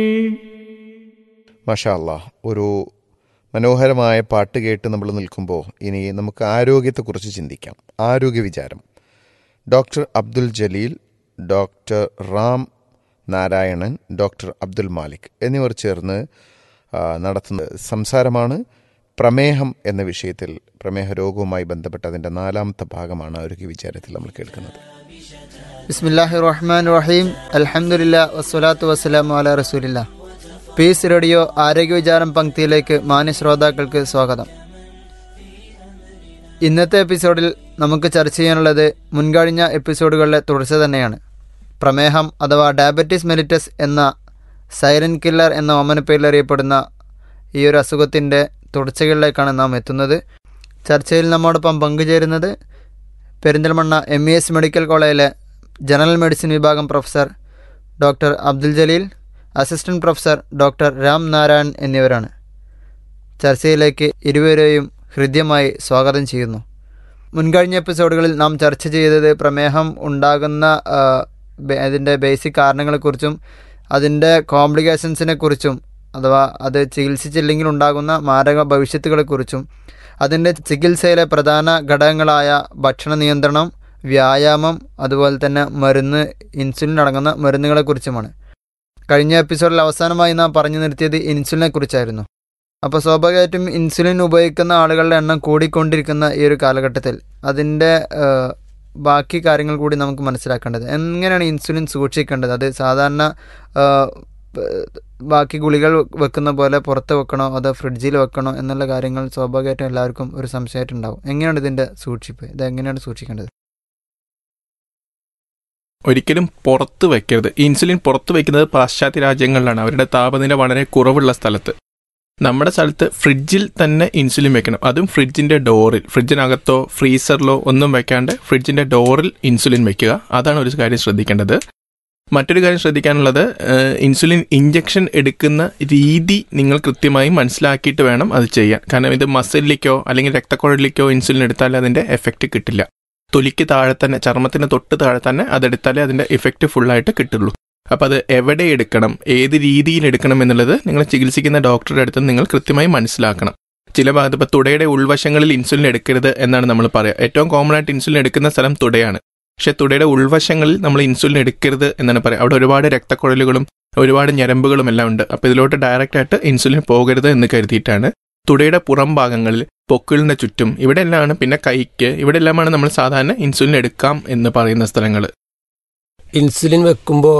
മഷാ അല്ലാ ഒരു മനോഹരമായ പാട്ട് കേട്ട് നമ്മൾ നിൽക്കുമ്പോൾ ഇനി നമുക്ക് ആരോഗ്യത്തെക്കുറിച്ച് ചിന്തിക്കാം ആരോഗ്യ വിചാരം doctor Abdul Jaleel doctor Ram Narayanan doctor Abdul Malik എന്നിവർ ചേർന്ന് ആ, നടത്തുന്ന സംസാരമാണ് പ്രമേഹം എന്ന വിഷയത്തിൽ പ്രമേഹ രോഗവുമായി ബന്ധപ്പെട്ട അതിൻ്റെ നാലാമത്തെ ഭാഗമാണ് ആരോഗ്യ വിചാരത്തിൽ നമ്മൾ കേൾക്കുന്നത് ബിസ്മില്ലാഹി റഹ്മാൻ റഹീം അൽഹംദുലില്ല വസ്സലാത്തു വസ്സലാമു അല റസൂലില്ല പീസ് റേഡിയോ ആരോഗ്യ വിചാരം പങ്ക്തിയിലേക്ക് മാന്യ ശ്രോതാക്കൾക്ക് സ്വാഗതം ഇന്നത്തെ എപ്പിസോഡിൽ നമുക്ക് ചർച്ച ചെയ്യാനുള്ളത് മുൻകഴിഞ്ഞ എപ്പിസോഡുകളിലെ തുടർച്ച തന്നെയാണ് പ്രമേഹം അഥവാ ഡയബറ്റീസ് മെലിറ്റസ് എന്ന സൈലൻ കില്ലർ എന്ന ഓമനപ്പേരിൽ അറിയപ്പെടുന്ന ഈ ഒരു അസുഖത്തിൻ്റെ തുടർച്ചകളിലേക്കാണ് നാം എത്തുന്നത് ചർച്ചയിൽ നമ്മോടൊപ്പം പങ്കുചേരുന്നത് Perinthalmanna M E S medical കോളേജിലെ ജനറൽ മെഡിസിൻ വിഭാഗം professor doctor Abdul Jaleel assistant professor doctor Ram Narayan എന്നിവരാണ് ചർച്ചയിലേക്ക് ഇരുവരെയും ഹൃദ്യമായി സ്വാഗതം ചെയ്യുന്നു മുൻകഴിഞ്ഞ എപ്പിസോഡുകളിൽ നാം ചർച്ച ചെയ്തത് പ്രമേഹം ഉണ്ടാകുന്ന ആ, ബെ- അതിൻ്റെ ബേസിക് കാരണങ്ങളെക്കുറിച്ചും അതിൻ്റെ കോംപ്ലിക്കേഷൻസിനെ കുറിച്ചും അഥവാ അത് ചികിത്സിച്ചില്ലെങ്കിൽ ഉണ്ടാകുന്ന മാരക ഭവിഷ്യത്തുകളെക്കുറിച്ചും അതിൻ്റെ ചികിത്സയിലെ പ്രധാന ഘടകങ്ങളായ ഭക്ഷണ നിയന്ത്രണം വ്യായാമം അതുപോലെ തന്നെ മരുന്ന് ഇൻസുലിൻ അടങ്ങുന്ന മരുന്നുകളെക്കുറിച്ചുമാണ് കഴിഞ്ഞ എപ്പിസോഡിൽ അവസാനമായി നാം പറഞ്ഞു നിർത്തിയത് ഇൻസുലിനെ കുറിച്ചായിരുന്നു അപ്പോൾ സ്വാഭാവികമായിട്ടും ഇൻസുലിൻ ഉപയോഗിക്കുന്ന ആളുകളുടെ എണ്ണം കൂടിക്കൊണ്ടിരിക്കുന്ന ഈ ഒരു കാലഘട്ടത്തിൽ അതിൻ്റെ ഏഹ്, ബാക്കി കാര്യങ്ങൾ കൂടി നമുക്ക് മനസ്സിലാക്കേണ്ടത് എങ്ങനെയാണ് ഇൻസുലിൻ സൂക്ഷിക്കേണ്ടത് അത് സാധാരണ ഏഹ്, ഏഹ്, ബാക്കി ഗുളികൾ വെക്കുന്ന പോലെ പുറത്ത് വെക്കണോ അതോ ഫ്രിഡ്ജിൽ വെക്കണോ എന്നുള്ള കാര്യങ്ങൾ സ്വാഭാവികമായിട്ടും എല്ലാവർക്കും ഒരു സംശയമായിട്ടുണ്ടാവും എങ്ങനെയാണ് ഇതിൻ്റെ സൂക്ഷിപ്പ് ഇത് എങ്ങനെയാണ് സൂക്ഷിക്കേണ്ടത് ഒരിക്കലും പുറത്ത് വെക്കരുത് ഇൻസുലിൻ പുറത്ത് വെക്കുന്നത് പാശ്ചാത്യ രാജ്യങ്ങളിലാണ് അവരുടെ താപനില വളരെ കുറവുള്ള സ്ഥലത്ത് നമ്മുടെ സ്ഥലത്ത് ഫ്രിഡ്ജിൽ തന്നെ ഇൻസുലിൻ വെക്കണം അതും ഫ്രിഡ്ജിന്റെ ഡോറിൽ ഫ്രിഡ്ജിനകത്തോ ഫ്രീസറിലോ ഒന്നും വെക്കാണ്ട് ഫ്രിഡ്ജിന്റെ ഡോറിൽ ഇൻസുലിൻ വെക്കുക അതാണ് ഒരു കാര്യം ശ്രദ്ധിക്കേണ്ടത് മറ്റൊരു കാര്യം ശ്രദ്ധിക്കാനുള്ളത് ഏഹ്, ഇൻസുലിൻ ഇഞ്ചക്ഷൻ എടുക്കുന്ന രീതി നിങ്ങൾ കൃത്യമായി മനസ്സിലാക്കിയിട്ട് വേണം അത് ചെയ്യാൻ കാരണം ഇത് മസിലിലേക്കോ അല്ലെങ്കിൽ രക്തക്കുഴലിലേക്കോ ഇൻസുലിൻ എടുത്താൽ അതിന്റെ എഫക്റ്റ് കിട്ടില്ല തൊലിക്ക് താഴെ തന്നെ ചർമ്മത്തിന് തൊട്ട് താഴെ തന്നെ അതെടുത്താലേ അതിന്റെ ഇഫക്റ്റ് ഫുള്ളായിട്ട് കിട്ടുള്ളൂ അപ്പോൾ അത് എവിടെ എടുക്കണം ഏത് രീതിയിൽ എടുക്കണം എന്നുള്ളത് നിങ്ങൾ ചികിത്സിക്കുന്ന ഡോക്ടറുടെ അടുത്ത് നിങ്ങൾ കൃത്യമായി മനസ്സിലാക്കണം ചില ഭാഗത്ത് ഇപ്പോൾ തുടയുടെ ഉൾവശങ്ങളിൽ ഇൻസുലിൻ എടുക്കരുത് എന്നാണ് നമ്മൾ പറയുക ഏറ്റവും കോമൺ ആയിട്ട് ഇൻസുലിൻ എടുക്കുന്ന സ്ഥലം തുടയാണ് പക്ഷേ തുടയുടെ ഉൾവശങ്ങളിൽ നമ്മൾ ഇൻസുലിൻ എടുക്കരുത് എന്നാണ് പറയുക അവിടെ ഒരുപാട് രക്തക്കുഴലുകളും ഒരുപാട് ഞരമ്പുകളും എല്ലാം ഉണ്ട് അപ്പോൾ ഇതിലോട്ട് ഡയറക്റ്റ് ആയിട്ട് ഇൻസുലിൻ പോകരുത് എന്ന് കരുതിയിട്ടാണ് തുടയുടെ പുറം ഭാഗങ്ങളിൽ പൊക്കിളിന്റെ ചുറ്റും ഇവിടെ എല്ലാമാണ് പിന്നെ കൈക്ക് ഇവിടെ എല്ലാമാണ് നമ്മൾ സാധാരണ ഇൻസുലിൻ എടുക്കാം എന്ന് പറയുന്ന സ്ഥലങ്ങൾ ഇൻസുലിൻ വെക്കുമ്പോൾ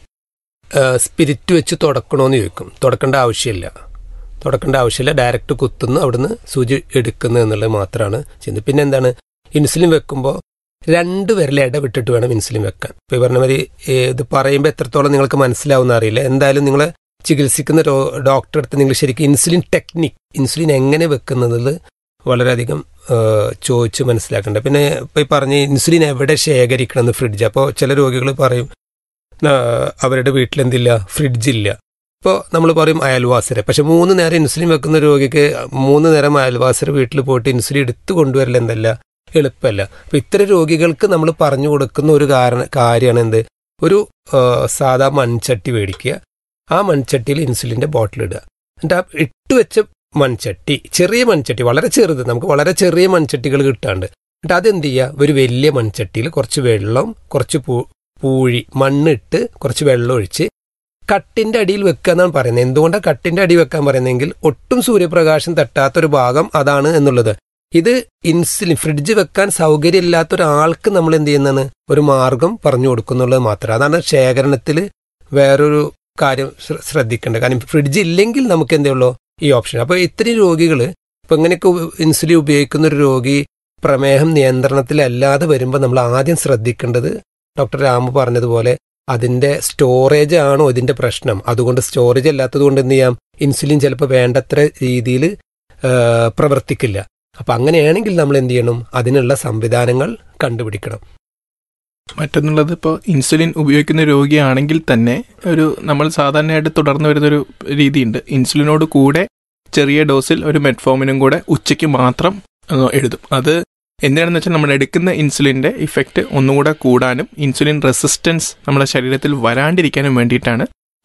സ്പിരിറ്റ് വെച്ച് തുടക്കണമെന്ന് ചോദിക്കും തുടക്കേണ്ട ആവശ്യമില്ല തുടക്കേണ്ട ആവശ്യമില്ല ഡയറക്റ്റ് കുത്തുന്നു അവിടുന്ന് സൂചി എടുക്കുന്നു എന്നുള്ളത് മാത്രമാണ് ചെയ്യുന്നത് പിന്നെ എന്താണ് ഇൻസുലിൻ വെക്കുമ്പോൾ രണ്ട് വിരൽ ഇടവിട്ടിട്ട് വേണം ഇൻസുലിൻ വെക്കാൻ ഇപ്പോൾ ഈ പറഞ്ഞ മാതിരി ഏ, ഇത് പറയുമ്പോൾ എത്രത്തോളം നിങ്ങൾക്ക് മനസ്സിലാവുന്ന അറിയില്ല എന്തായാലും നിങ്ങൾ ചികിത്സിക്കുന്ന രോ- ഡോക്ടറെ അടുത്ത് നിങ്ങൾ ശരിക്കും ഇൻസുലിൻ ടെക്നിക് ഇൻസുലിൻ എങ്ങനെ വെക്കുന്നതിൽ വളരെയധികം ആ, ചോദിച്ച് മനസ്സിലാക്കേണ്ടത് പിന്നെ ഇപ്പോൾ ഈ പറഞ്ഞ ഇൻസുലിൻ എവിടെ ശേഖരിക്കണം എന്ന് ഫ്രിഡ്ജ് അപ്പോൾ ചില രോഗികൾ പറയും ആ, അവരുടെ വീട്ടിലെന്തില്ല ഫ്രിഡ്ജില്ല ഇപ്പോൾ നമ്മൾ പറയും അയൽവാസരെ പക്ഷെ മൂന്ന് നേരം ഇൻസുലിൻ വെക്കുന്ന രോഗിക്ക് മൂന്ന് നേരം അയൽവാസരെ വീട്ടിൽ പോയിട്ട് ഇൻസുലിൻ എടുത്തു കൊണ്ടുവരൽ എന്തല്ല എളുപ്പമല്ല അപ്പൊ ഇത്തരം രോഗികൾക്ക് നമ്മൾ പറഞ്ഞു കൊടുക്കുന്ന ഒരു കാരണ കാര്യമാണ് എന്ത് ഒരു ആ, സാധാ മൺചട്ടി മേടിക്കുക ആ മൺചട്ടിയിൽ ഇൻസുലിന്റെ ബോട്ടിൽ ഇടുക എന്നിട്ട് ആ ഇട്ട് വെച്ച മൺചട്ടി ചെറിയ മൺചട്ടി വളരെ ചെറുത് നമുക്ക് വളരെ ചെറിയ മൺചട്ടികൾ കിട്ടാണ്ട് എന്നിട്ട് അതെന്ത് ചെയ്യുക ഒരു വലിയ മൺചട്ടിയിൽ കുറച്ച് വെള്ളം കുറച്ച് പൂ പൂഴി മണ്ണിട്ട് കുറച്ച് വെള്ളം ഒഴിച്ച് കട്ടിന്റെ അടിയിൽ വെക്കുക എന്നാണ് പറയുന്നത് എന്തുകൊണ്ടാണ് കട്ടിന്റെ അടി വെക്കാൻ പറയുന്നതെങ്കിൽ ഒട്ടും സൂര്യപ്രകാശം തട്ടാത്തൊരു ഭാഗം അതാണ് എന്നുള്ളത് ഇത് ഇൻസുലിൻ ഫ്രിഡ്ജ് വെക്കാൻ സൗകര്യമില്ലാത്ത ഒരാൾക്ക് നമ്മൾ എന്ത് ചെയ്യുന്നതാണ് ഒരു മാർഗം പറഞ്ഞു കൊടുക്കുന്നുള്ളത് മാത്രം അതാണ് ശേഖരണത്തിൽ വേറൊരു കാര്യം ശ്ര- ശ്രദ്ധിക്കേണ്ടത് കാരണം ഫ്രിഡ്ജ് ഇല്ലെങ്കിൽ നമുക്ക് എന്തേ ഉള്ളൂ ഈ ഓപ്ഷൻ അപ്പോൾ ഇത്രയും രോഗികൾ ഇപ്പൊ ഇങ്ങനെയൊക്കെ ഉപ- ഇൻസുലിൻ ഉപയോഗിക്കുന്ന ഒരു രോഗി പ്രമേഹം നിയന്ത്രണത്തിലല്ലാതെ വരുമ്പോൾ നമ്മൾ ആദ്യം ശ്രദ്ധിക്കേണ്ടത് ഡോക്ടർ രാമു പറഞ്ഞതുപോലെ അതിന്റെ സ്റ്റോറേജ് ആണോ ഇതിന്റെ പ്രശ്നം അതുകൊണ്ട് സ്റ്റോറേജ് അല്ലാത്തത് കൊണ്ട് എന്ത് ചെയ്യാം ഇൻസുലിൻ ചിലപ്പോൾ വേണ്ടത്ര രീതിയിൽ പ്രവർത്തിക്കില്ല അപ്പൊ അങ്ങനെയാണെങ്കിൽ നമ്മൾ എന്ത് ചെയ്യണം അതിനുള്ള സംവിധാനങ്ങൾ കണ്ടുപിടിക്കണം മറ്റൊന്നുള്ളത് ഇപ്പോൾ ഇൻസുലിൻ ഉപയോഗിക്കുന്ന രോഗിയാണെങ്കിൽ തന്നെ ഒരു നമ്മൾ സാധാരണയായിട്ട് തുടർന്ന് വരുന്നൊരു രീതിയുണ്ട് ഇൻസുലിനോട് കൂടെ ചെറിയ ഡോസിൽ ഒരു മെറ്റ്ഫോമിനും കൂടെ ഉച്ചയ്ക്ക് മാത്രം ആ, എഴുതും അത് എന്തിനാണെന്ന് വെച്ചാൽ നമ്മൾ എടുക്കുന്ന ഇൻസുലിൻ്റെ ഇഫക്റ്റ് ഒന്നുകൂടെ കൂടാനും ഇൻസുലിൻ റെസിസ്റ്റൻസ് നമ്മുടെ ശരീരത്തിൽ വരാണ്ടിരിക്കാനും വേണ്ടിയിട്ടാണ്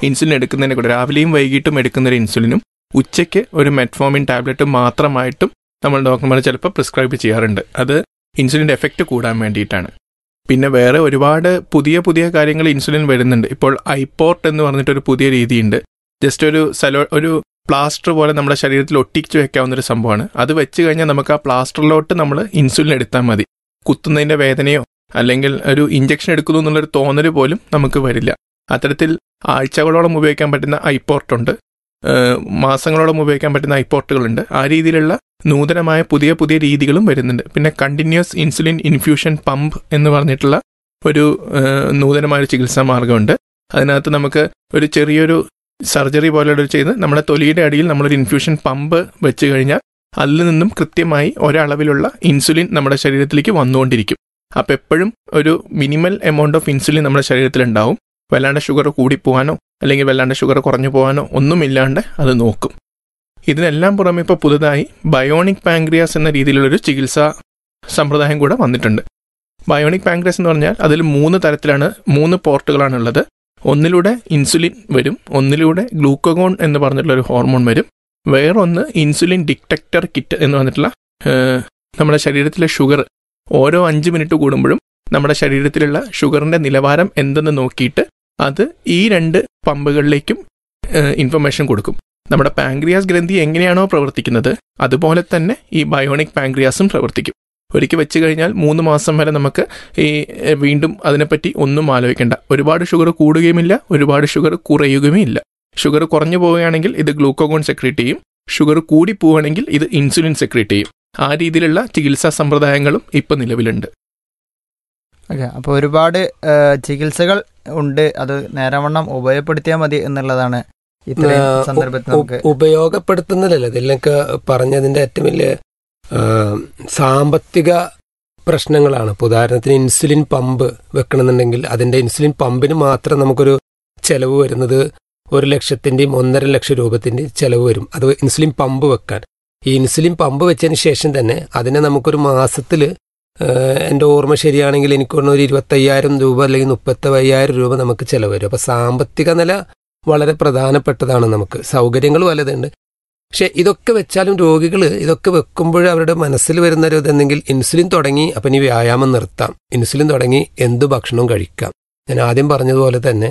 ഇൻസുലിൻ എടുക്കുന്നതിനെ കൂടെ രാവിലെയും വൈകിട്ടും എടുക്കുന്ന ഒരു ഇൻസുലിനും ഉച്ചയ്ക്ക് ഒരു മെറ്റ്ഫോമിൻ ടാബ്ലറ്റ് മാത്രമായിട്ടും നമ്മൾ ഡോക്ടർമാർ ചിലപ്പോൾ പ്രിസ്ക്രൈബ് ചെയ്യാറുണ്ട് അത് ഇൻസുലിൻ്റെ എഫക്റ്റ് കൂടാൻ വേണ്ടിയിട്ടാണ് പിന്നെ വേറെ ഒരുപാട് പുതിയ പുതിയ കാര്യങ്ങൾ ഇൻസുലിൻ വരുന്നുണ്ട് ഇപ്പോൾ ഐപോർട്ട് എന്ന് പറഞ്ഞിട്ടൊരു പുതിയ രീതിയുണ്ട് ജസ്റ്റ് ഒരു സലോ ഒരു പ്ലാസ്റ്റർ പോലെ നമ്മുടെ ശരീരത്തിൽ ഒട്ടിച്ചു വെക്കാവുന്ന ഒരു സംഭവമാണ് അത് വെച്ച് കഴിഞ്ഞാൽ നമുക്ക് ആ പ്ലാസ്റ്ററിലോട്ട് നമ്മൾ ഇൻസുലിൻ എടുത്താൽ മതി കുത്തുന്നതിന്റെ വേദനയോ അല്ലെങ്കിൽ ഒരു ഇഞ്ചക്ഷൻ എടുക്കുന്നു എന്നുള്ളൊരു തോന്നൽ പോലും നമുക്ക് വരില്ല അത്തരത്തിൽ ആഴ്ചകളോളം ഉപയോഗിക്കാൻ പറ്റുന്ന ഐപോർട്ട് ഉണ്ട് ഏഹ് മാസങ്ങളോളം ഉപയോഗിക്കാൻ പറ്റുന്ന ഐപോർട്ടുകളുണ്ട് ആ രീതിയിലുള്ള നൂതനമായ പുതിയ പുതിയ രീതികളും വരുന്നുണ്ട് പിന്നെ കണ്ടിന്യൂസ് ഇൻസുലിൻ ഇൻഫ്യൂഷൻ പമ്പ് എന്ന് പറഞ്ഞിട്ടുള്ള ഒരു ഏഹ് നൂതനമായ ഒരു ചികിത്സാ മാർഗമുണ്ട് അതിനകത്ത് നമുക്ക് ഒരു ചെറിയൊരു സർജറി പോലെയുള്ള ചെയ്ത് നമ്മുടെ തൊലിയുടെ അടിയിൽ നമ്മളൊരു ഇൻഫ്യൂഷൻ പമ്പ് വെച്ച് കഴിഞ്ഞാൽ അതിൽ നിന്നും കൃത്യമായി ഒരളവിലുള്ള ഇൻസുലിൻ നമ്മുടെ ശരീരത്തിലേക്ക് വന്നുകൊണ്ടിരിക്കും അപ്പം എപ്പോഴും ഒരു മിനിമൽ എമൗണ്ട് ഓഫ് ഇൻസുലിൻ നമ്മുടെ ശരീരത്തിൽ ഉണ്ടാവും വല്ലാണ്ട് ഷുഗർ കൂടിപ്പോവാനോ അല്ലെങ്കിൽ വല്ലാണ്ട് ഷുഗർ കുറഞ്ഞു പോകാനോ ഒന്നുമില്ലാണ്ട് അത് നോക്കും ഇതിനെല്ലാം പുറമെ ഇപ്പോൾ പുതുതായി ബയോണിക് പാങ്ക്രിയാസ് എന്ന രീതിയിലുള്ളൊരു ചികിത്സാ സമ്പ്രദായം കൂടെ വന്നിട്ടുണ്ട് ബയോണിക് പാങ്ക്രിയാസ് എന്ന് പറഞ്ഞാൽ അതിൽ മൂന്ന് തരത്തിലാണ് മൂന്ന് പോർട്ടുകളാണ് ഉള്ളത് ഒന്നിലൂടെ ഇൻസുലിൻ വരും ഒന്നിലൂടെ ഗ്ലൂക്കോഗോൺ എന്ന് പറഞ്ഞിട്ടുള്ള ഒരു ഹോർമോൺ വരും വേറൊന്ന് ഇൻസുലിൻ ഡിറ്റക്ടർ കിറ്റ് എന്ന് പറഞ്ഞിട്ടുള്ള ഏഹ്, നമ്മുടെ ശരീരത്തിലെ ഷുഗർ ഓരോ അഞ്ച് മിനിറ്റ് കൂടുമ്പോഴും നമ്മുടെ ശരീരത്തിലുള്ള ഷുഗറിന്റെ നിലവാരം എന്തെന്ന് നോക്കിയിട്ട് അത് ഈ രണ്ട് പമ്പുകളിലേക്കും ഇൻഫർമേഷൻ കൊടുക്കും നമ്മുടെ പാങ്ക്രിയാസ് ഗ്രന്ഥി എങ്ങനെയാണോ പ്രവർത്തിക്കുന്നത് അതുപോലെ തന്നെ ഈ ബയോണിക് പാങ്ക്രിയാസും പ്രവർത്തിക്കും ഒരിക്കൽ വെച്ച് കഴിഞ്ഞാൽ മൂന്ന് മാസം വരെ നമുക്ക് ഈ എഹ്, വീണ്ടും അതിനെപ്പറ്റി ഒന്നും ആലോചിക്കേണ്ട ഒരുപാട് ഷുഗർ കൂടുകയുമില്ല ഒരുപാട് ഷുഗർ കുറയുകയുമില്ല ഷുഗർ കുറഞ്ഞു പോവുകയാണെങ്കിൽ ഇത് ഗ്ലൂക്കോഗോൺ സെക്രീറ്റ് ചെയ്യും ഷുഗർ കൂടി പോവുകയാണെങ്കിൽ ഇത് ഇൻസുലിൻ സെക്രീറ്റ് ചെയ്യും ആ രീതിയിലുള്ള ചികിത്സാ സമ്പ്രദായങ്ങളും ഇപ്പം നിലവിലുണ്ട് ഓക്കെ അപ്പോൾ ഒരുപാട് ആ, ചികിത്സകൾ ഉണ്ട് അത് നേരവണ്ണം ഉപയോഗപ്പെടുത്തിയാൽ മതി എന്നുള്ളതാണ് ഇത്രയും ആ, സന്ദർഭത്തിൽ ഉ- നമുക്ക് ഉപയോഗപ്പെടുത്തുന്നതല്ല ഇതിലൊക്കെ പറഞ്ഞതിന്റെ ഏറ്റവും വലിയ ആ, സാമ്പത്തിക പ്രശ്നങ്ങളാണ് ഇപ്പോൾ ഉദാഹരണത്തിന് ഇൻസുലിൻ പമ്പ് വെക്കണമെന്നുണ്ടെങ്കിൽ അതിന്റെ ഇൻസുലിൻ പമ്പിന് മാത്രം നമുക്കൊരു ചെലവ് വരുന്നത് ഒരു ലക്ഷത്തിന്റെയും ഒന്നര ലക്ഷം രൂപത്തിന്റെയും ചെലവ് വരും അത് ഇൻസുലിൻ പമ്പ് വെക്കാൻ ഈ ഇൻസുലിൻ പമ്പ് വെച്ചതിന് ശേഷം തന്നെ അതിനെ നമുക്കൊരു മാസത്തിൽ എൻ്റെ ഓർമ്മ ശരിയാണെങ്കിൽ എനിക്ക് തോന്നുന്നു ഒരു ഇരുപത്തയ്യായിരം രൂപ അല്ലെങ്കിൽ മുപ്പത്തയ്യായിരം രൂപ നമുക്ക് ചെലവ് വരും അപ്പോൾ സാമ്പത്തിക നില വളരെ പ്രധാനപ്പെട്ടതാണ് നമുക്ക് സൗകര്യങ്ങൾ വലുതുണ്ട് പക്ഷെ ഇതൊക്കെ വെച്ചാലും രോഗികൾ ഇതൊക്കെ വെക്കുമ്പോൾ അവരുടെ മനസ്സിൽ വരുന്ന ഒരു ഇതെന്തെങ്കിൽ ഇൻസുലിൻ തുടങ്ങി അപ്പം ഇനി വ്യായാമം നിർത്താം ഇൻസുലിൻ തുടങ്ങി എന്ത് ഭക്ഷണവും കഴിക്കാം ഞാൻ ആദ്യം പറഞ്ഞതുപോലെ തന്നെ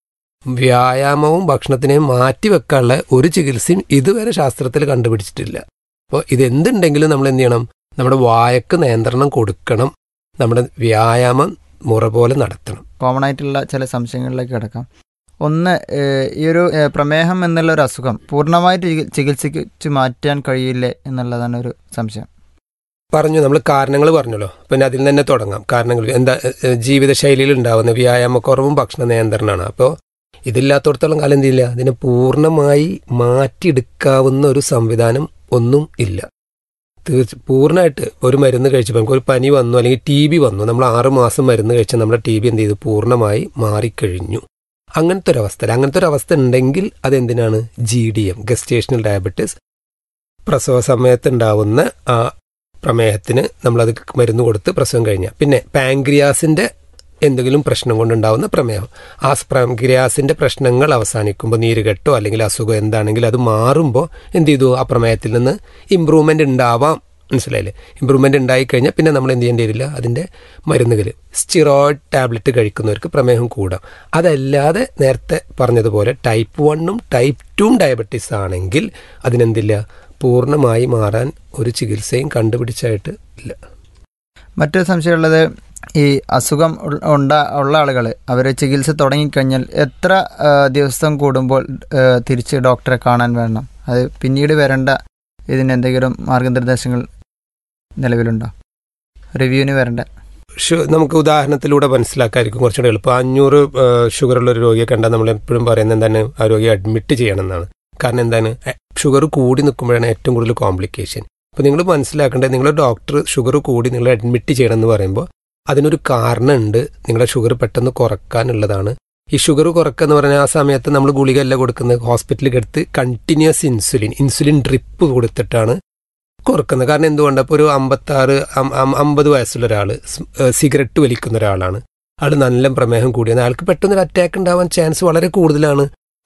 വ്യായാമവും ഭക്ഷണത്തിനെയും മാറ്റി വെക്കാനുള്ള ഒരു ചികിത്സയും ഇതുവരെ ശാസ്ത്രത്തിൽ കണ്ടുപിടിച്ചിട്ടില്ല അപ്പോൾ ഇതെന്തുണ്ടെങ്കിലും നമ്മൾ എന്ത് ചെയ്യണം നമ്മുടെ വായക്ക് നിയന്ത്രണം കൊടുക്കണം നമ്മുടെ വ്യായാമം മുറ പോലെ നടത്തണം കോമൺ ആയിട്ടുള്ള ചില സംശയങ്ങളിലേക്ക് കിടക്കാം ഒന്ന് ഏഹ്, ഈ ഒരു ഏഹ്, പ്രമേഹം എന്നുള്ള ഒരു അസുഖം പൂർണ്ണമായിട്ട് ചികി- ചികിത്സിച്ച് മാറ്റാൻ കഴിയില്ലേ എന്നുള്ളതാണ് ഒരു സംശയം പറഞ്ഞു നമ്മൾ കാരണങ്ങൾ പറഞ്ഞല്ലോ പിന്നെ അതിൽ തന്നെ തുടങ്ങാം കാരണങ്ങൾ എന്താ ഏഹ്, ജീവിതശൈലിയിൽ ഉണ്ടാവുന്ന വ്യായാമക്കുറവും ഭക്ഷണ നിയന്ത്രണമാണ് അപ്പോൾ ഇതില്ലാത്തടത്തോളം കാലം എന്തില്ല അതിനെ പൂർണ്ണമായി മാറ്റിയെടുക്കാവുന്ന ഒരു സംവിധാനം ഒന്നും ഇല്ല തീർച്ച പൂർണ്ണമായിട്ട് ഒരു മരുന്ന് കഴിച്ചപ്പോൾ നമുക്ക് ഒരു പനി വന്നു അല്ലെങ്കിൽ ടി ബി വന്നു നമ്മൾ ആറ് മാസം മരുന്ന് കഴിച്ചാൽ നമ്മുടെ ടി ബി എന്ത് ചെയ്തു പൂർണ്ണമായി മാറിക്കഴിഞ്ഞു അങ്ങനത്തെ ഒരു അവസ്ഥ അങ്ങനത്തെ ഒരു അവസ്ഥ ഉണ്ടെങ്കിൽ അതെന്തിനാണ് G D M gestational diabetes പ്രസവ സമയത്ത് ഉണ്ടാവുന്ന ആ പ്രമേഹത്തിന് നമ്മളത് മരുന്ന് കൊടുത്ത് പ്രസവം കഴിഞ്ഞാൽ പിന്നെ പാങ്ക്രിയാസിന്റെ എന്തെങ്കിലും പ്രശ്നം കൊണ്ടുണ്ടാവുന്ന പ്രമേഹം ആ പാങ്ക്രിയാസിന്റെ പ്രശ്നങ്ങൾ അവസാനിക്കുമ്പോൾ നീരുകെട്ടോ അല്ലെങ്കിൽ അസുഖം എന്താണെങ്കിലും അത് മാറുമ്പോൾ എന്ത് ചെയ്തു ആ പ്രമേഹത്തിൽ നിന്ന് ഇമ്പ്രൂവ്മെന്റ് ഉണ്ടാവാം മനസ്സിലായില്ലേ ഇമ്പ്രൂവ്മെന്റ് ഉണ്ടായി കഴിഞ്ഞാൽ പിന്നെ നമ്മൾ എന്ത് ചെയ്യേണ്ടി വരില്ല അതിന്റെ മരുന്നുകൾ സ്റ്റിറോയിഡ് ടാബ്ലറ്റ് കഴിക്കുന്നവർക്ക് പ്രമേഹം കൂടാം അതല്ലാതെ നേരത്തെ പറഞ്ഞതുപോലെ ടൈപ്പ് വണ്ണും ടൈപ്പ് ടുവും ഡയബറ്റീസ് ആണെങ്കിൽ അതിനെന്തില്ല പൂർണ്ണമായി മാറാൻ ഒരു ചികിത്സയും കണ്ടുപിടിച്ചായിട്ട് ഇല്ല മറ്റൊരു സംശയമുള്ളത് ഈ അസുഖം ഉൾ- ഉണ്ട ഉള്ള ആളുകൾ അവർ ചികിത്സ തുടങ്ങിക്കഴിഞ്ഞാൽ എത്ര ആ, ദിവസം കൂടുമ്പോൾ ആ, തിരിച്ച് ഡോക്ടറെ കാണാൻ വേണം അത് പിന്നീട് വരേണ്ട ഇതിന് എന്തെങ്കിലും മാർഗനിർദ്ദേശങ്ങൾ നിലവിലുണ്ടോ റിവ്യൂവിന് വരേണ്ട ഷു- നമുക്ക് ഉദാഹരണത്തിലൂടെ മനസ്സിലാക്കായിരിക്കും കുറച്ചുകൂടെ എളുപ്പം അഞ്ഞൂറ് ഷുഗറുള്ള ഒരു രോഗിയെ കണ്ടാൽ നമ്മൾ എപ്പോഴും പറയുന്നത് എന്താണ് ആ രോഗിയെ അഡ്മിറ്റ് ചെയ്യണം എന്നാണ് കാരണം എന്താണ് ഷുഗർ കൂടി നിൽക്കുമ്പോഴാണ് ഏറ്റവും കൂടുതൽ കോംപ്ലിക്കേഷൻ അപ്പോൾ നിങ്ങൾ മനസ്സിലാക്കേണ്ടത് നിങ്ങളുടെ ഡോക്ടർ ഷുഗർ കൂടി നിങ്ങൾ അഡ്മിറ്റ് ചെയ്യണം എന്ന് പറയുമ്പോൾ അതിനൊരു കാരണമുണ്ട് നിങ്ങളുടെ ഷുഗർ പെട്ടെന്ന് കുറക്കാനുള്ളതാണ് ഈ ഷുഗർ കുറക്കുക എന്ന് പറഞ്ഞാൽ ആ സമയത്ത് നമ്മൾ ഗുളികയല്ല കൊടുക്കുന്നത് ഹോസ്പിറ്റലിൽ എടുത്ത് കണ്ടിന്യൂസ് ഇൻസുലിൻ ഇൻസുലിൻ ഡ്രിപ്പ് കൊടുത്തിട്ടാണ് കുറക്കുന്നത് കാരണം എന്തുകൊണ്ട് അപ്പോൾ ഒരു അമ്പത്താറ് അം- അം- അമ്പത് വയസ്സുള്ള ഒരാൾ സിഗരറ്റ് വലിക്കുന്ന ഒരാളാണ് ആൾ നല്ല പ്രമേഹം കൂടിയാണ് അയാൾക്ക് പെട്ടെന്ന് ഒരു അറ്റാക്ക് ഉണ്ടാവാൻ ചാൻസ് വളരെ കൂടുതലാണ്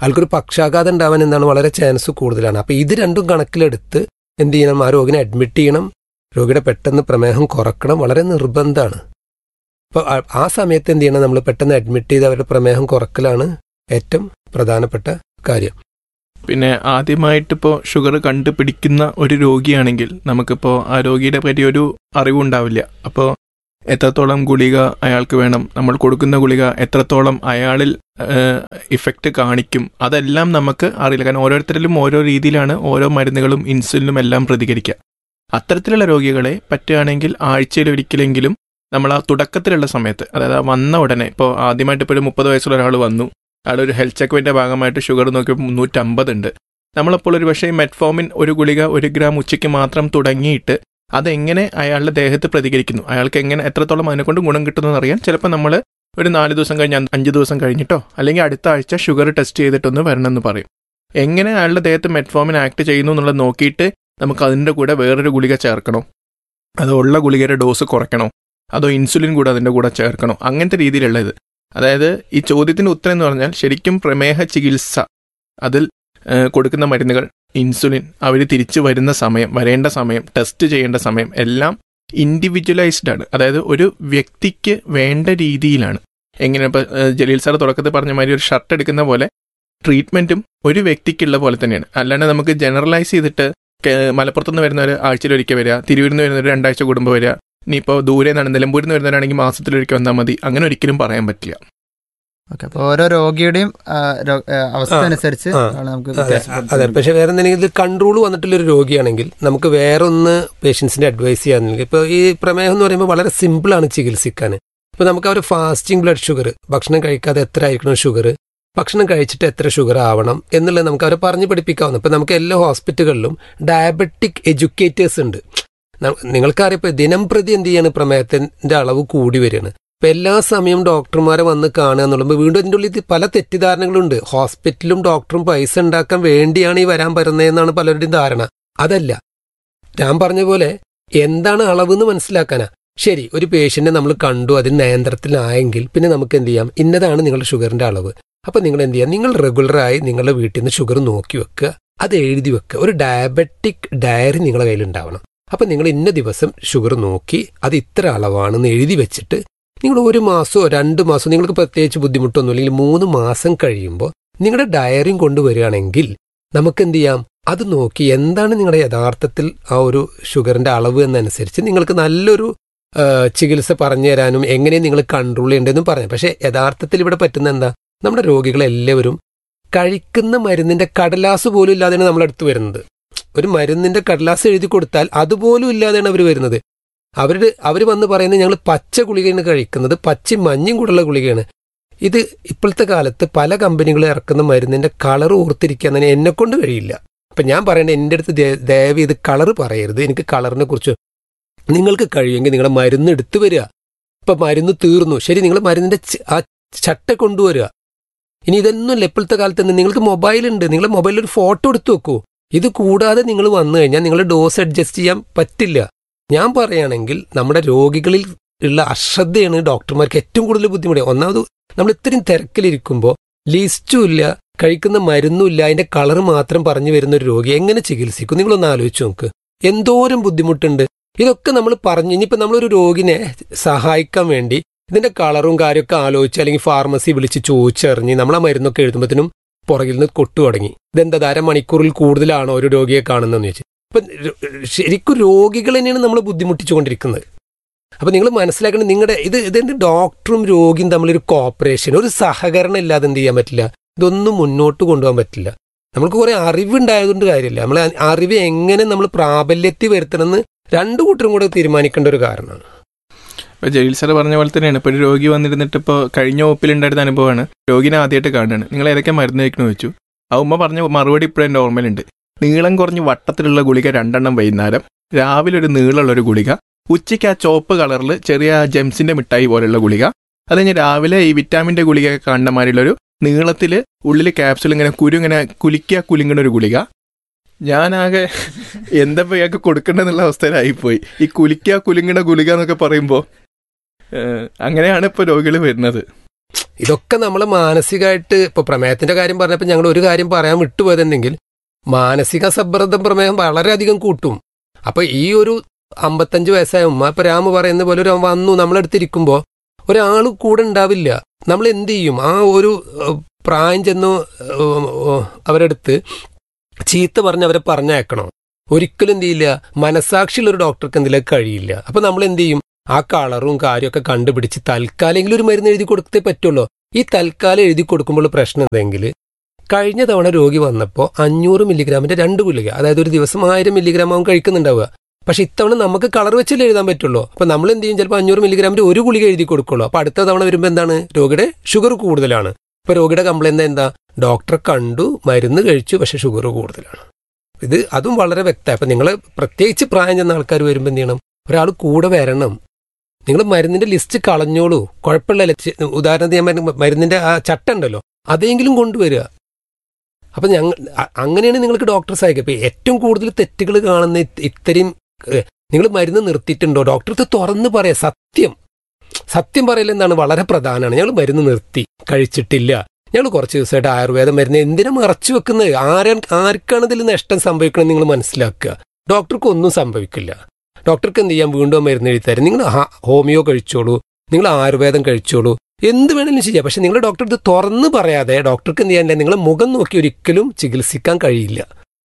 ആൾക്കൊരു പക്ഷാഘാതം ഉണ്ടാവാൻ എന്താണ് വളരെ ചാൻസ് കൂടുതലാണ് അപ്പോൾ ഇത് രണ്ടും കണക്കിലെടുത്ത് എന്ത് ചെയ്യണം ആ രോഗിനെ അഡ്മിറ്റ് ചെയ്യണം രോഗിയുടെ പെട്ടെന്ന് പ്രമേഹം കുറക്കണം വളരെ നിർബന്ധമാണ് അപ്പോൾ ആ സമയത്ത് എന്ത് ചെയ്യണം നമ്മൾ പെട്ടെന്ന് അഡ്മിറ്റ് ചെയ്ത് അവരുടെ പ്രമേഹം കുറക്കലാണ് ഏറ്റവും പ്രധാനപ്പെട്ട കാര്യം പിന്നെ ആദ്യമായിട്ടിപ്പോൾ ഷുഗർ കണ്ടുപിടിക്കുന്ന ഒരു രോഗിയാണെങ്കിൽ നമുക്കിപ്പോൾ ആ രോഗിയുടെ പറ്റി ഒരു അറിവുണ്ടാവില്ല അപ്പോൾ എത്രത്തോളം ഗുളിക അയാൾക്ക് വേണം നമ്മൾ കൊടുക്കുന്ന ഗുളിക എത്രത്തോളം അയാളിൽ ഇഫക്റ്റ് കാണിക്കും അതെല്ലാം നമുക്ക് അറിയില്ല കാരണം ഓരോരുത്തരിലും ഓരോ രീതിയിലാണ് ഓരോ മരുന്നുകളും ഇൻസുലിനും എല്ലാം പ്രതികരിക്കുക അത്തരത്തിലുള്ള രോഗികളെ പറ്റുകയാണെങ്കിൽ ആഴ്ചയിൽ ഒരിക്കലെങ്കിലും നമ്മൾ ആ തുടക്കത്തിലുള്ള സമയത്ത് അതായത് ആ വന്ന ഉടനെ ഇപ്പോൾ ആദ്യമായിട്ട് ഇപ്പോൾ ഒരു മുപ്പത് വയസ്സുള്ള ഒരാൾ വന്നു അയാൾ ഒരു ഹെൽത്ത് ചെക്കപ്പിന്റെ ഭാഗമായിട്ട് ഷുഗർ നോക്കിയപ്പോൾ മുന്നൂറ്റമ്പത് ഉണ്ട് നമ്മളപ്പോൾ ഒരു പക്ഷേ മെറ്റ്ഫോമിൻ ഒരു ഗുളിക ഒരു ഗ്രാം ഉച്ചയ്ക്ക് മാത്രം തുടങ്ങിയിട്ട് അതെങ്ങനെ അയാളുടെ ദേഹത്ത് പ്രതികരിക്കുന്നു അയാൾക്ക് എങ്ങനെ എത്രത്തോളം അതിനെക്കൊണ്ട് ഗുണം കിട്ടുമെന്ന് അറിയാൻ ചിലപ്പോൾ നമ്മൾ ഒരു നാല് ദിവസം കഴിഞ്ഞ് അഞ്ച് ദിവസം കഴിഞ്ഞിട്ടോ അല്ലെങ്കിൽ അടുത്ത ആഴ്ച ഷുഗർ ടെസ്റ്റ് ചെയ്തിട്ടൊന്ന് വരണമെന്ന് പറയും എങ്ങനെ അയാളുടെ ദേഹത്ത് മെറ്റ്ഫോമിൻ ആക്ട് ചെയ്യുന്നു എന്നുള്ളത് നോക്കിയിട്ട് നമുക്ക് അതിൻ്റെ കൂടെ വേറൊരു ഗുളിക ചേർക്കണോ അതോ ഉള്ള ഗുളികയുടെ ഡോസ് കുറയ്ക്കണോ അതോ ഇൻസുലിൻ കൂടെ അതിൻ്റെ കൂടെ ചേർക്കണോ അങ്ങനത്തെ രീതിയിലുള്ളത് അതായത് ഈ ചോദ്യത്തിന് ഉത്തരം എന്ന് പറഞ്ഞാൽ ശരിക്കും പ്രമേഹ ചികിത്സ അതിൽ കൊടുക്കുന്ന മരുന്നുകൾ ഇൻസുലിൻ അവർ തിരിച്ചു വരുന്ന സമയം വരേണ്ട സമയം ടെസ്റ്റ് ചെയ്യേണ്ട സമയം എല്ലാം ഇൻഡിവിജ്വലൈസ്ഡ് ആണ് അതായത് ഒരു വ്യക്തിക്ക് വേണ്ട രീതിയിലാണ് എങ്ങനെ ഇപ്പോൾ ജലീൽ സാർ തുടക്കത്തിൽ പറഞ്ഞ മാതിരി ഒരു ഷർട്ട് എടുക്കുന്ന പോലെ ട്രീറ്റ്മെൻറ്റും ഒരു വ്യക്തിക്കുള്ള പോലെ തന്നെയാണ് അല്ലാണ്ട് നമുക്ക് ജനറലൈസ് ചെയ്തിട്ട് മലപ്പുറത്തുനിന്ന് വരുന്നവർ ആഴ്ചയിൽ ഒരിക്കൽ വരിക തിരുവൂരിൽ നിന്ന് വരുന്നവർ രണ്ടാഴ്ച കൂടുമ്പോൾ വരിക ഇനിയിപ്പോൾ ദൂരെ നിന്നാണ് നിലമ്പൂരിൽ നിന്ന് വരുന്നവരാണെങ്കിൽ മാസത്തിലൊരിക്കൽ വന്നാൽ മതി അങ്ങനെ ഒരിക്കലും പറയാൻ പറ്റില്ല ഓക്കെ അപ്പോൾ ഓരോ രോഗിയുടെയും ആ, രോ- ആ, അവസ്ഥ ആ, അനുസരിച്ച് ആ. ആണ് നമുക്ക് അതെ വ്യത്യാസപ്പെടുത്താൻ അതെ പക്ഷെ വേറെ എന്തെങ്കിലും ഇതിൽ കൺട്രോൾ വന്നിട്ടുള്ള ഒരു രോഗിയാണെങ്കിൽ നമുക്ക് വേറെ ഒന്ന് പേഷ്യൻസിനെ അഡ്വൈസ് ചെയ്യാന്നുണ്ടെങ്കിൽ ഇപ്പോൾ ഈ പ്രമേഹം എന്ന് പറയുമ്പോൾ വളരെ സിമ്പിളാണ് ചികിത്സിക്കാൻ ഇപ്പോൾ നമുക്ക് അവർ ഫാസ്റ്റിംഗ് ബ്ലഡ് ഷുഗർ ഭക്ഷണം കഴിക്കാതെ എത്ര ആയിരിക്കണം ഷുഗർ ഭക്ഷണം കഴിച്ചിട്ട് എത്ര ഷുഗർ ആവണം എന്നുള്ളത് നമുക്ക് അവരെ പറഞ്ഞു പഠിപ്പിക്കാവുന്ന ഇപ്പം നമുക്ക് എല്ലാ ഹോസ്പിറ്റലുകളിലും ഡയബറ്റിക് എഡ്യൂക്കേറ്റേഴ്സ് ഉണ്ട് ന- നിങ്ങൾക്കറിയാം ഇപ്പോൾ ദിനം പ്രതി എന്ത് ചെയ്യാണ് പ്രമേഹത്തിന്റെ അളവ് കൂടി വരികയാണ് ഇപ്പൊ എല്ലാ സമയവും ഡോക്ടർമാരെ വന്ന് കാണുക എന്നുള്ളത് വീണ്ടും ഇതിൻ്റെ ഉള്ളിൽ ഇത് പല തെറ്റിദ്ധാരണകളുണ്ട് ഹോസ്പിറ്റലും ഡോക്ടറും പൈസ ഉണ്ടാക്കാൻ വേണ്ടിയാണ് ഈ വരാൻ വരുന്നതെന്നാണ് പലരുടെയും ധാരണ അതല്ല ഞാൻ പറഞ്ഞ പോലെ എന്താണ് അളവ് എന്ന് മനസ്സിലാക്കാനാ ശരി ഒരു പേഷ്യന്റിനെ നമ്മൾ കണ്ടു അതിന് നിയന്ത്രണത്തിലായെങ്കിൽ പിന്നെ നമുക്ക് എന്ത് ചെയ്യാം ഇന്നതാണ് നിങ്ങളുടെ ഷുഗറിന്റെ അളവ് അപ്പൊ നിങ്ങൾ എന്ത് ചെയ്യാം നിങ്ങൾ റെഗുലറായി നിങ്ങളുടെ വീട്ടിൽ നിന്ന് ഷുഗർ നോക്കി വെക്കുക അത് എഴുതി വെക്കുക ഒരു ഡയബറ്റിക് ഡയറി നിങ്ങളുടെ കയ്യിൽ ഉണ്ടാവണം അപ്പൊ നിങ്ങൾ ഇന്ന ദിവസം ഷുഗർ നോക്കി അത് ഇത്ര അളവാണെന്ന് എഴുതി വെച്ചിട്ട് നിങ്ങൾ ഒരു മാസമോ രണ്ട് മാസമോ നിങ്ങൾക്ക് പ്രത്യേകിച്ച് ബുദ്ധിമുട്ടൊന്നും അല്ലെങ്കിൽ മൂന്ന് മാസം കഴിയുമ്പോൾ നിങ്ങളുടെ ഡയറിയും കൊണ്ടുവരികയാണെങ്കിൽ നമുക്ക് എന്ത് ചെയ്യാം അത് നോക്കി എന്താണ് നിങ്ങളുടെ യഥാർത്ഥത്തിൽ ആ ഒരു ഷുഗറിന്റെ അളവ് എന്നനുസരിച്ച് നിങ്ങൾക്ക് നല്ലൊരു ആ, ചികിത്സ പറഞ്ഞു തരാനും എങ്ങനെ നിങ്ങൾ കൺട്രോൾ ചെയ്യേണ്ടതെന്നും പറയാം പക്ഷേ യഥാർത്ഥത്തിൽ ഇവിടെ പറ്റുന്ന എന്താ നമ്മുടെ രോഗികളെല്ലാവരും കഴിക്കുന്ന മരുന്നിന്റെ കടലാസ് പോലും ഇല്ലാതെയാണ് നമ്മുടെ അടുത്ത് വരുന്നത് ഒരു മരുന്നിന്റെ കടലാസ് എഴുതി കൊടുത്താൽ അതുപോലും ഇല്ലാതെയാണ് അവർ വരുന്നത് അവരുടെ അവർ വന്ന് പറയുന്നത് ഞങ്ങൾ പച്ച ഗുളികയാണ് കഴിക്കുന്നത് പച്ചയും മഞ്ഞയും കൂടെയുള്ള ഗുളികയാണ് ഇത് ഇപ്പോഴത്തെ കാലത്ത് പല കമ്പനികളും ഇറക്കുന്ന മരുന്നിന്റെ കളർ ഓർത്തിരിക്കാൻ തന്നെ എന്നെ കൊണ്ട് കഴിയില്ല അപ്പൊ ഞാൻ പറയേണ്ടത് എൻ്റെ അടുത്ത് ദയ- ദയവ് ഇത് കളർ പറയരുത് എനിക്ക് കളറിനെ കുറിച്ച് നിങ്ങൾക്ക് കഴിയുമെങ്കിൽ നിങ്ങളുടെ മരുന്ന് എടുത്തു വരിക ഇപ്പൊ മരുന്ന് തീർന്നു ശരി നിങ്ങൾ മരുന്നിന്റെ ച- ആ ചട്ട കൊണ്ടുവരിക ഇനി ഇതൊന്നുമില്ല ഇപ്പോഴത്തെ കാലത്ത് തന്നെ നിങ്ങൾക്ക് മൊബൈൽ ഉണ്ട് നിങ്ങൾ മൊബൈലിൽ ഒരു ഫോട്ടോ എടുത്തു വെക്കൂ ഇത് കൂടാതെ നിങ്ങൾ വന്നു കഴിഞ്ഞാൽ നിങ്ങൾ ഡോസ് അഡ്ജസ്റ്റ് ചെയ്യാൻ പറ്റില്ല ഞാൻ പറയുകയാണെങ്കിൽ നമ്മുടെ രോഗികളിൽ ഉള്ള അശ്രദ്ധയാണ് ഡോക്ടർമാർക്ക് ഏറ്റവും കൂടുതൽ ബുദ്ധിമുട്ട് ഒന്നാമത് നമ്മൾ ഇത്രയും തിരക്കിലിരിക്കുമ്പോൾ ലിസ്റ്റും ഇല്ല കഴിക്കുന്ന മരുന്നും ഇല്ല അതിന്റെ കളർ മാത്രം പറഞ്ഞു വരുന്ന ഒരു രോഗി എങ്ങനെ ചികിത്സിക്കും നിങ്ങളൊന്ന് ആലോചിച്ച് നോക്ക് എന്തോരം ബുദ്ധിമുട്ടുണ്ട് ഇതൊക്കെ നമ്മൾ പറഞ്ഞു ഇനിയിപ്പോൾ നമ്മളൊരു രോഗിനെ സഹായിക്കാൻ വേണ്ടി ഇതിന്റെ കളറും കാര്യമൊക്കെ ആലോചിച്ച് അല്ലെങ്കിൽ ഫാർമസി വിളിച്ച് ചോദിച്ചറിഞ്ഞ് നമ്മൾ ആ മരുന്നൊക്കെ എഴുതുമ്പോഴത്തേനും പുറകിൽ നിന്ന് കൊട്ടു തുടങ്ങി ഇതെന്താ അരമണിക്കൂറിൽ കൂടുതലാണോ ഒരു രോഗിയെ കാണുന്നതെന്ന് ചോദിച്ചു അപ്പൊ ര- ശരിക്കും രോഗികൾ തന്നെയാണ് നമ്മൾ ബുദ്ധിമുട്ടിച്ചുകൊണ്ടിരിക്കുന്നത് അപ്പൊ നിങ്ങൾ മനസ്സിലാക്കണം നിങ്ങളുടെ ഇത് ഇതിന്റെ ഡോക്ടറും രോഗിയും തമ്മിലൊരു കോപ്പറേഷൻ ഒരു സഹകരണം ഇല്ലാതെ എന്ത് ചെയ്യാൻ പറ്റില്ല ഇതൊന്നും മുന്നോട്ട് കൊണ്ടുപോകാൻ പറ്റില്ല നമുക്ക് കുറെ അറിവുണ്ടായതുകൊണ്ട് കാര്യമില്ല നമ്മൾ ആ അറിവ് എങ്ങനെ നമ്മൾ പ്രാബല്യത്തിൽ വരുത്തണമെന്ന് രണ്ടു കൂട്ടരും കൂടെ തീരുമാനിക്കേണ്ട ഒരു കാരണമാണ് ഇപ്പോൾ ജലീൽ സാർ പറഞ്ഞ പോലെ തന്നെയാണ് ഇപ്പോൾ ഒരു രോഗി വന്നിരുന്നിട്ട് ഇപ്പോൾ കഴിഞ്ഞ ഒപ്പിലുണ്ടായിരുന്ന അനുഭവമാണ് രോഗിനെ ആദ്യമായിട്ട് കാണുകയാണ് നിങ്ങൾ ഏതൊക്കെ മരുന്ന് കഴിക്കണമെന്ന് ചോദിച്ചു ആ ഉമ്മ പറഞ്ഞ മറുപടി ഇപ്പോഴും എൻ്റെ ഓർമ്മയിലുണ്ട് നീളം കുറഞ്ഞ് വട്ടത്തിലുള്ള ഗുളിക രണ്ടെണ്ണം വൈകുന്നേരം രാവിലെ ഒരു നീളമുള്ള ഒരു ഗുളിക ഉച്ചയ്ക്ക് ആ ചോപ്പ് കളറിൽ ചെറിയ ജെംസിന്റെ മിഠായി പോലെയുള്ള ഗുളിക അത് കഴിഞ്ഞ് രാവിലെ ഈ വിറ്റാമിന്റെ ഗുളിക കാണുന്ന മാതിരിയുള്ളൊരു നീളത്തിൽ ഉള്ളിൽ ക്യാപ്സുൾ ഇങ്ങനെ കുരു ഇങ്ങനെ കുലിക്കുക കുലുങ്ങുന്ന ഒരു ഗുളിക ഞാനാകെ എന്താ ഇപ്പൊ ഇയാൾക്ക് കൊടുക്കേണ്ടെന്നുള്ള അവസ്ഥയിലായിപ്പോയി ഈ കുലിക്കുക കുലുങ്ങണ ഗുളിക എന്നൊക്കെ പറയുമ്പോൾ അങ്ങനെയാണ് ഇപ്പോൾ രോഗികൾ വരുന്നത് ഇതൊക്കെ നമ്മൾ മാനസികമായിട്ട് ഇപ്പൊ പ്രമേഹത്തിന്റെ കാര്യം പറഞ്ഞപ്പോൾ ഞങ്ങൾ ഒരു കാര്യം പറയാൻ വിട്ടുപോയതെങ്കിൽ മാനസിക സമ്മർദ്ദം പ്രമേഹം വളരെയധികം കൂട്ടും അപ്പൊ ഈ ഒരു അമ്പത്തഞ്ച് വയസ്സായ ഉമ്മ ഇപ്പൊ രാമ പറയുന്ന പോലെ ഒരു വന്നു നമ്മളെടുത്തിരിക്കുമ്പോ ഒരാൾ കൂടെ ഉണ്ടാവില്ല നമ്മൾ എന്ത് ചെയ്യും ആ ഒരു ഏഹ്, പ്രായം ചെന്ന് ഏഹ്, ഏഹ്, അവരെടുത്ത് ചീത്ത പറഞ്ഞ് അവരെ പറഞ്ഞയക്കണം ഒരിക്കലും എന്ത് ചെയ്യില്ല മനസാക്ഷിയുള്ള ഒരു ഡോക്ടർക്ക് എന്തെങ്കിലും കഴിയില്ല അപ്പൊ നമ്മൾ എന്ത് ചെയ്യും ആ കളറും കാര്യമൊക്കെ കണ്ടുപിടിച്ച് തൽക്കാലെങ്കിലും ഒരു മരുന്ന് എഴുതി കൊടുത്തേ പറ്റുള്ളൂ ഈ തൽക്കാലം എഴുതി കൊടുക്കുമ്പോൾ പ്രശ്നം എന്തെങ്കിൽ കഴിഞ്ഞ തവണ രോഗി വന്നപ്പോൾ അഞ്ഞൂറ് മില്ലിഗ്രാമിന്റെ രണ്ട് ഗുളിക അതായത് ഒരു ദിവസം ആയിരം മില്ലിഗ്രാം അവൻ കഴിക്കുന്നുണ്ടാവുക പക്ഷെ ഇത്തവണ നമുക്ക് കളർ വെച്ചല്ലേ എഴുതാൻ പറ്റുള്ളൂ അപ്പൊ നമ്മൾ എന്ത് ചെയ്യും ചിലപ്പോൾ അഞ്ഞൂറ് മില്ലിഗ്രാമിന്റെ ഒരു ഗുളിക എഴുതി കൊടുക്കുള്ളൂ അപ്പൊ അടുത്ത തവണ വരുമ്പോൾ എന്താണ് രോഗിയുടെ ഷുഗർ കൂടുതലാണ് ഇപ്പൊ രോഗിയുടെ കംപ്ലൈന്റ് എന്താ ഡോക്ടറെ കണ്ടു മരുന്ന് കഴിച്ചു പക്ഷെ ഷുഗർ കൂടുതലാണ് ഇത് അതും വളരെ വ്യക്തമാണ് അപ്പൊ നിങ്ങൾ പ്രത്യേകിച്ച് പ്രായം ചെന്ന ആൾക്കാർ വരുമ്പോൾ എന്ത് ചെയ്യണം ഒരാൾ കൂടെ വരണം നിങ്ങൾ മരുന്നിന്റെ ലിസ്റ്റ് കളഞ്ഞോളൂ കുഴപ്പമില്ല ഉദാഹരണത്തിന് ഞാൻ മരുന്ന് മരുന്നിന്റെ ആ ചട്ട ഉണ്ടല്ലോ അതെങ്കിലും കൊണ്ടുവരിക അപ്പൊ ഞങ്ങൾ അ- അങ്ങനെയാണ് നിങ്ങൾക്ക് ഡോക്ടർ സഹായിക്കുക ഇപ്പൊ ഏറ്റവും കൂടുതൽ തെറ്റുകൾ കാണുന്ന ഇത് ഇത്രയും നിങ്ങൾ മരുന്ന് നിർത്തിയിട്ടുണ്ടോ ഡോക്ടർ ഇത് തുറന്ന് പറയാം സത്യം സത്യം പറയൽ എന്താണ് വളരെ പ്രധാനമാണ് ഞങ്ങൾ മരുന്ന് നിർത്തി കഴിച്ചിട്ടില്ല ഞങ്ങൾ കുറച്ച് ദിവസമായിട്ട് ആയുർവേദ മരുന്ന് എന്തിനാ മറച്ചു വെക്കുന്നത് ആരാ ആർക്കാണ് ഇതിൽ നഷ്ടം സംഭവിക്കണം നിങ്ങൾ മനസ്സിലാക്കുക ഡോക്ടർക്ക് ഒന്നും സംഭവിക്കില്ല ഡോക്ടർക്ക് എന്ത് ചെയ്യാം വീണ്ടും ആ മരുന്ന് എഴുതി തരും നിങ്ങൾ ഹ- ഹോമിയോ കഴിച്ചോളൂ നിങ്ങൾ ആയുർവേദം കഴിച്ചോളൂ എന്ത് വേണമെങ്കിലും ചെയ്യാം പക്ഷെ നിങ്ങൾ ഡോക്ടർ ഇത് തുറന്ന് പറയാതെ ഡോക്ടർക്ക് എന്ത് ചെയ്യാൻ നിങ്ങളെ മുഖം നോക്കി ഒരിക്കലും ചികിത്സിക്കാൻ കഴിയില്ല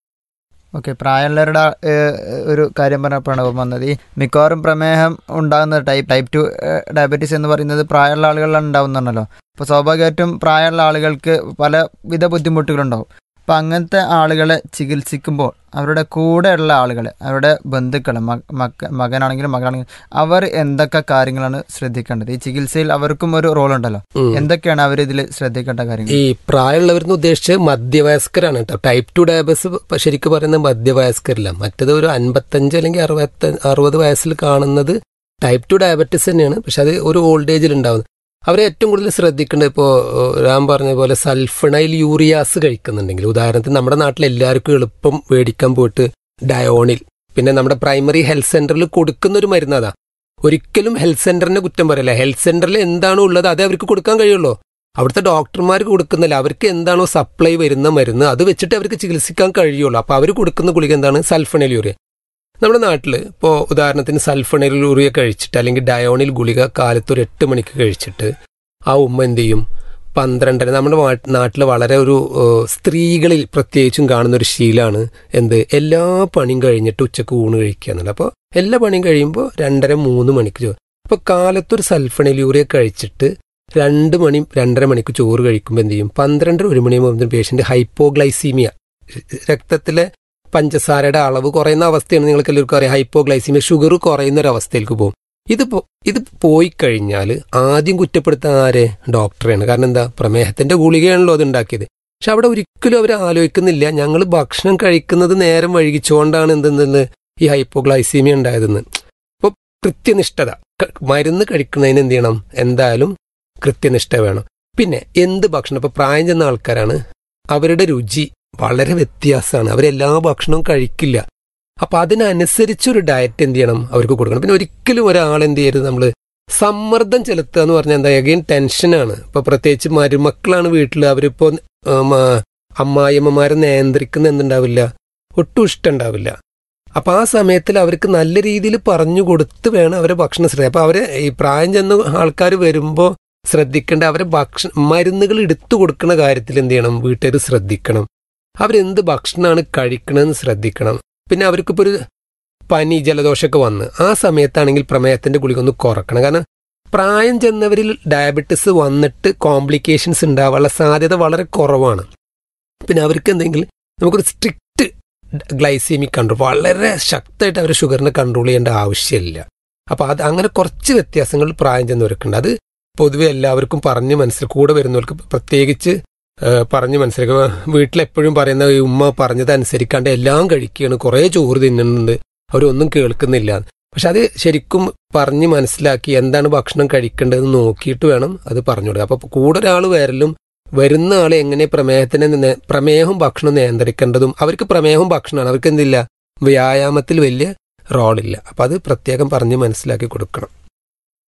ഓക്കെ പ്രായമുള്ളവരുടെ ഏഹ്, ഒരു കാര്യം പറഞ്ഞപ്പോഴാണ് ഓർമ്മ വന്നത് ഈ മിക്കവാറും പ്രമേഹം ഉണ്ടാകുന്ന ടൈപ്പ് ടൈപ്പ് ടു ഡയബറ്റീസ് എന്ന് പറയുന്നത് പ്രായമുള്ള ആളുകളിലാണ് ഉണ്ടാവുന്നുണ്ടല്ലോ അപ്പോൾ സ്വാഭാവികമായിട്ടും പ്രായമുള്ള ആളുകൾക്ക് പലവിധ ബുദ്ധിമുട്ടുകളുണ്ടാവും അപ്പം അങ്ങനത്തെ ആളുകളെ ചികിത്സിക്കുമ്പോൾ അവരുടെ കൂടെയുള്ള ആളുകൾ അവരുടെ ബന്ധുക്കൾ മക്ക മകനാണെങ്കിലും മകളാണെങ്കിലും അവർ എന്തൊക്കെ കാര്യങ്ങളാണ് ശ്രദ്ധിക്കേണ്ടത് ഈ ചികിത്സയിൽ അവർക്കും ഒരു റോൾ ഉണ്ടല്ലോ ഉം. എന്തൊക്കെയാണ് അവർ ഇതിൽ ശ്രദ്ധിക്കേണ്ട കാര്യങ്ങൾ ഈ പ്രായമുള്ളവരെന്ന് ഉദ്ദേശിച്ച് മധ്യവയസ്കരാണ് കേട്ടോ ടൈപ്പ് ടു ഡയബസ് ശരിക്കും പറയുന്നത് മധ്യവയസ്കരില്ല മറ്റത് ഒരു അൻപത്തഞ്ച് അല്ലെങ്കിൽ അറുപത്തി അറുപത് വയസ്സിൽ കാണുന്നത് ടൈപ്പ് ടു ഡയബറ്റിസ് തന്നെയാണ് പക്ഷെ അത് ഒരു ഓൾഡ് ഏജിൽ ഉണ്ടാവുന്നത് അവരെ ഏറ്റവും കൂടുതൽ ശ്രദ്ധിക്കേണ്ടത് ഇപ്പോൾ രാം പറഞ്ഞ പോലെ സൾഫണൈൽ യൂറിയാസ് കഴിക്കുന്നുണ്ടെങ്കിൽ ഉദാഹരണത്തിന് നമ്മുടെ നാട്ടിൽ എല്ലാവർക്കും എളുപ്പം മേടിക്കാൻ പോയിട്ട് ഡയോണിൽ പിന്നെ നമ്മുടെ പ്രൈമറി ഹെൽത്ത് സെന്ററിൽ കൊടുക്കുന്ന ഒരു മരുന്ന് അതാ ഒരിക്കലും ഹെൽത്ത് സെന്ററിനെ കുറ്റം പറയില്ല ഹെൽത്ത് സെന്ററിൽ എന്താണോ ഉള്ളത് അതേ അവർക്ക് കൊടുക്കാൻ കഴിയുള്ളൂ അവിടുത്തെ ഡോക്ടർമാർക്ക് കൊടുക്കുന്നില്ല അവർക്ക് എന്താണോ സപ്ലൈ വരുന്ന മരുന്ന് അത് വെച്ചിട്ട് അവർക്ക് ചികിത്സിക്കാൻ കഴിയുള്ളൂ അപ്പോൾ അവർ കൊടുക്കുന്ന ഗുളിക എന്താണ് സൾഫണൽ യൂറിയ നമ്മുടെ നാട്ടിൽ ഇപ്പോൾ ഉദാഹരണത്തിന് സൾഫണൽ യൂറിയ കഴിച്ചിട്ട് അല്ലെങ്കിൽ ഡയോണിൽ ഗുളിക കാലത്ത് ഒരു എട്ട് മണിക്ക് കഴിച്ചിട്ട് ആ ഉമ്മ എന്ത് ചെയ്യും പന്ത്രണ്ടര നമ്മുടെ നാട്ടിൽ വളരെ ഒരു ഏഹ്, സ്ത്രീകളിൽ പ്രത്യേകിച്ചും കാണുന്ന ഒരു ശീലമാണ് എന്ത് എല്ലാ പണിയും കഴിഞ്ഞിട്ട് ഉച്ചക്ക് ഊണ് കഴിക്കുക എന്നുള്ളത് അപ്പോൾ എല്ലാ പണിയും കഴിയുമ്പോൾ രണ്ടര മൂന്ന് മണിക്ക് ചോറ് അപ്പോൾ കാലത്തൊരു സൾഫണൽ യൂറിയ കഴിച്ചിട്ട് രണ്ട് മണി രണ്ടര മണിക്ക് ചോറ് കഴിക്കുമ്പോൾ എന്ത് ചെയ്യും പന്ത്രണ്ടര ഒരു മണിയാകുമ്പോൾ പേഷ്യന്റ് ഹൈപ്പോഗ്ലൈസീമിയ രക്തത്തിലെ പഞ്ചസാരയുടെ അളവ് കുറയുന്ന അവസ്ഥയാണ് നിങ്ങൾക്ക് എല്ലാവർക്കും അറിയാം ഹൈപ്പോഗ്ലൈസീമിയ ഷുഗർ കുറയുന്ന ഒരു അവസ്ഥയിലേക്ക് പോകും ഇത് പോ- ഇത് പോയി കഴിഞ്ഞാൽ ആദ്യം കുറ്റപ്പെടുത്താൻ ആരെ ഡോക്ടറെയാണ് കാരണം എന്താ പ്രമേഹത്തിന്റെ ഗുളികയാണല്ലോ അത് ഉണ്ടാക്കിയത് പക്ഷെ അവിടെ ഒരിക്കലും അവർ ആലോചിക്കുന്നില്ല ഞങ്ങൾ ഭക്ഷണം കഴിക്കുന്നത് നേരം വൈകിച്ചുകൊണ്ടാണ് എന്തെന്ന് ഈ ഹൈപ്പോഗ്ലൈസീമിയ ഉണ്ടായതെന്ന് അപ്പോൾ കൃത്യനിഷ്ഠത ക- മരുന്ന് കഴിക്കുന്നതിന് എന്ത് ചെയ്യണം എന്തായാലും കൃത്യനിഷ്ഠ വേണം പിന്നെ എന്ത് ഭക്ഷണം ഇപ്പൊ പ്രായം ചെന്ന ആൾക്കാരാണ് അവരുടെ രുചി വളരെ വ്യത്യാസമാണ് അവരെല്ലാ ഭക്ഷണവും കഴിക്കില്ല അപ്പൊ അതിനനുസരിച്ചൊരു ഡയറ്റ് എന്ത് ചെയ്യണം അവർക്ക് കൊടുക്കണം പിന്നെ ഒരിക്കലും ഒരാൾ എന്ത് ചെയ്യരുത് നമ്മൾ സമ്മർദ്ദം ചെലുത്തുക എന്ന് പറഞ്ഞാൽ എന്താ അഗെയിൻ ടെൻഷനാണ് ഇപ്പൊ പ്രത്യേകിച്ച് മരുമക്കളാണ് വീട്ടിൽ അവരിപ്പോ ഉം, ആ, അമ്മായിയമ്മമാരെ നിയന്ത്രിക്കുന്ന എന്തുണ്ടാവില്ല ഒട്ടും ഇഷ്ടമുണ്ടാവില്ല അപ്പൊ ആ സമയത്തിൽ അവർക്ക് നല്ല രീതിയിൽ പറഞ്ഞു കൊടുത്ത് വേണം അവരെ ഭക്ഷണം ശ്രദ്ധിക്കുക അപ്പൊ അവരെ ഈ പ്രായം ചെന്ന ആൾക്കാർ വരുമ്പോ ശ്രദ്ധിക്കേണ്ട അവരെ ഭക്ഷണ മരുന്നുകൾ എടുത്തു കൊടുക്കുന്ന കാര്യത്തിൽ എന്ത് ചെയ്യണം വീട്ടുകാർ ശ്രദ്ധിക്കണം അവരെന്ത് ഭക്ഷണമാണ് കഴിക്കണമെന്ന് ശ്രദ്ധിക്കണം പിന്നെ അവർക്കിപ്പോൾ ഒരു പനി ജലദോഷമൊക്കെ വന്ന് ആ സമയത്താണെങ്കിൽ പ്രമേഹത്തിന്റെ ഗുളിക ഒന്ന് കുറക്കണം കാരണം പ്രായം ചെന്നവരിൽ ഡയബറ്റിസ് വന്നിട്ട് കോംപ്ലിക്കേഷൻസ് ഉണ്ടാവാനുള്ള സാധ്യത വളരെ കുറവാണ് പിന്നെ അവർക്ക് എന്തെങ്കിലും നമുക്കൊരു സ്ട്രിക്റ്റ് ഗ്ലൈസീമിക് കൺട്രോൾ വളരെ ശക്തമായിട്ട് അവർ ഷുഗറിനെ കൺട്രോൾ ചെയ്യേണ്ട ആവശ്യമില്ല അപ്പൊ അത് അങ്ങനെ കുറച്ച് വ്യത്യാസങ്ങൾ പ്രായം ചെന്നവർക്കുണ്ട് അത് പൊതുവെ എല്ലാവർക്കും പറഞ്ഞ് മനസ്സിൽ കൂടെ വരുന്നവർക്ക് പ്രത്യേകിച്ച് ഏഹ്, പറഞ്ഞ് മനസ്സിലാക്കുക വീട്ടിലെപ്പോഴും പറയുന്ന ഈ ഉമ്മ പറഞ്ഞത് അനുസരിക്കാണ്ട് എല്ലാം കഴിക്കുകയാണ് കുറേ ചോറ് തിന്നുന്നുണ്ട് അവരൊന്നും കേൾക്കുന്നില്ല പക്ഷെ അത് ശരിക്കും പറഞ്ഞ് മനസ്സിലാക്കി എന്താണ് ഭക്ഷണം കഴിക്കേണ്ടതെന്ന് നോക്കിയിട്ട് വേണം അത് പറഞ്ഞു കൊടുക്കുക അപ്പൊ കൂടെ ഒരാൾ വരലും വരുന്ന ആളെ എങ്ങനെ പ്രമേഹത്തിനെ നിന്ന് പ്രമേഹവും ഭക്ഷണം നിയന്ത്രിക്കേണ്ടതും അവർക്ക് പ്രമേഹവും ഭക്ഷണമാണ് അവർക്ക് എന്തില്ല വ്യായാമത്തിൽ വലിയ റോളില്ല അപ്പൊ അത് പ്രത്യേകം പറഞ്ഞ് മനസ്സിലാക്കി കൊടുക്കണം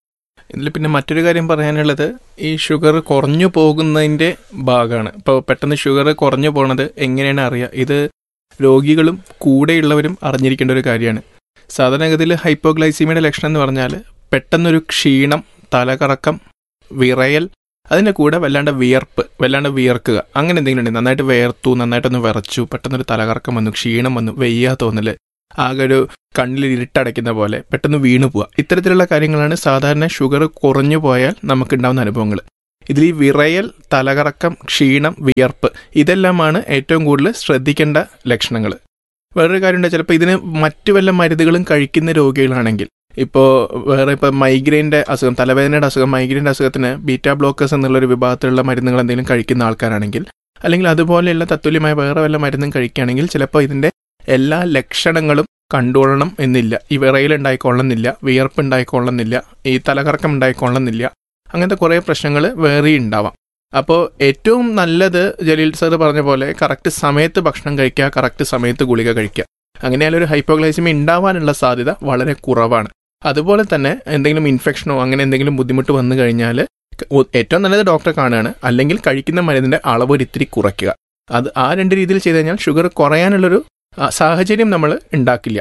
ഇതിൽ പിന്നെ മറ്റൊരു കാര്യം പറയാനുള്ളത് ഈ ഷുഗർ കുറഞ്ഞു പോകുന്നതിൻ്റെ ഭാഗമാണ് ഇപ്പോൾ പെട്ടെന്ന് ഷുഗർ കുറഞ്ഞു പോണത് എങ്ങനെയാണ് അറിയുക ഇത് രോഗികളും കൂടെയുള്ളവരും അറിഞ്ഞിരിക്കേണ്ട ഒരു കാര്യമാണ് സാധാരണഗതിയിൽ ഹൈപ്പോഗ്ലൈസീമിയുടെ ലക്ഷണം എന്ന് പറഞ്ഞാൽ പെട്ടെന്നൊരു ക്ഷീണം തലകറക്കം വിറയൽ അതിൻ്റെ കൂടെ വല്ലാണ്ട് വിയർപ്പ് വല്ലാണ്ട് വിയർക്കുക അങ്ങനെ എന്തെങ്കിലും ഉണ്ടെങ്കിൽ നന്നായിട്ട് വേർത്തു നന്നായിട്ടൊന്ന് വിറച്ചു പെട്ടെന്നൊരു തലകറക്കം വന്നു ക്ഷീണം വന്നു വെയ്യാ തോന്നല് ആകെ ഒരു കണ്ണിൽ ഇരുട്ടടയ്ക്കുന്ന പോലെ പെട്ടെന്ന് വീണു പോവുക ഇത്തരത്തിലുള്ള കാര്യങ്ങളാണ് സാധാരണ ഷുഗർ കുറഞ്ഞു പോയാൽ നമുക്കുണ്ടാവുന്ന അനുഭവങ്ങൾ ഇതിൽ ഈ വിറയൽ തലകറക്കം ക്ഷീണം വിയർപ്പ് ഇതെല്ലാമാണ് ഏറ്റവും കൂടുതൽ ശ്രദ്ധിക്കേണ്ട ലക്ഷണങ്ങൾ വേറൊരു കാര്യമുണ്ട് ചിലപ്പോൾ ഇതിന് മറ്റു വല്ല മരുന്നുകളും കഴിക്കുന്ന രോഗികളാണെങ്കിൽ ഇപ്പോൾ വേറെ ഇപ്പോൾ മൈഗ്രെയിൻ്റെ അസുഖം തലവേദനയുടെ അസുഖം മൈഗ്രെയിൻ്റെ അസുഖത്തിന് ബീറ്റാ ബ്ലോക്കേഴ്സ് എന്നുള്ളൊരു വിഭാഗത്തിലുള്ള മരുന്നുകൾ എന്തെങ്കിലും കഴിക്കുന്ന ആൾക്കാരാണെങ്കിൽ അല്ലെങ്കിൽ അതുപോലെയുള്ള തത്തുല്യമായ വേറെ വല്ല മരുന്നും കഴിക്കുകയാണെങ്കിൽ ചിലപ്പോൾ ഇതിൻ്റെ എല്ലാ ലക്ഷണങ്ങളും കണ്ടുകൊള്ളണം എന്നില്ല ഈ വിറയിൽ ഉണ്ടായിക്കൊള്ളുന്നില്ല വിയർപ്പ് ഉണ്ടായിക്കൊള്ളുന്നില്ല ഈ തലകറക്കം ഉണ്ടായിക്കൊള്ളുന്നില്ല അങ്ങനത്തെ കുറേ പ്രശ്നങ്ങൾ വേറെ ഉണ്ടാവാം അപ്പോൾ ഏറ്റവും നല്ലത് ജലീൽ സാർ പറഞ്ഞ പോലെ കറക്റ്റ് സമയത്ത് ഭക്ഷണം കഴിക്കുക കറക്റ്റ് സമയത്ത് ഗുളിക കഴിക്കുക അങ്ങനെയാലും ഒരു ഹൈപ്പോഗ്ലൈസിമി ഉണ്ടാവാനുള്ള സാധ്യത വളരെ കുറവാണ് അതുപോലെ തന്നെ എന്തെങ്കിലും ഇൻഫെക്ഷനോ അങ്ങനെ എന്തെങ്കിലും ബുദ്ധിമുട്ട് വന്നു കഴിഞ്ഞാൽ ഏറ്റവും നല്ലത് ഡോക്ടറെ കാണുകയാണ് അല്ലെങ്കിൽ കഴിക്കുന്ന മരുന്നിന്റെ അളവ് ഒരു ഇത്തിരി കുറയ്ക്കുക അത് ആ രണ്ട് രീതിയിൽ ചെയ്തു കഴിഞ്ഞാൽ ഷുഗർ കുറയാനുള്ളൊരു ആ, സാഹചര്യം നമ്മൾ ഉണ്ടാക്കില്ല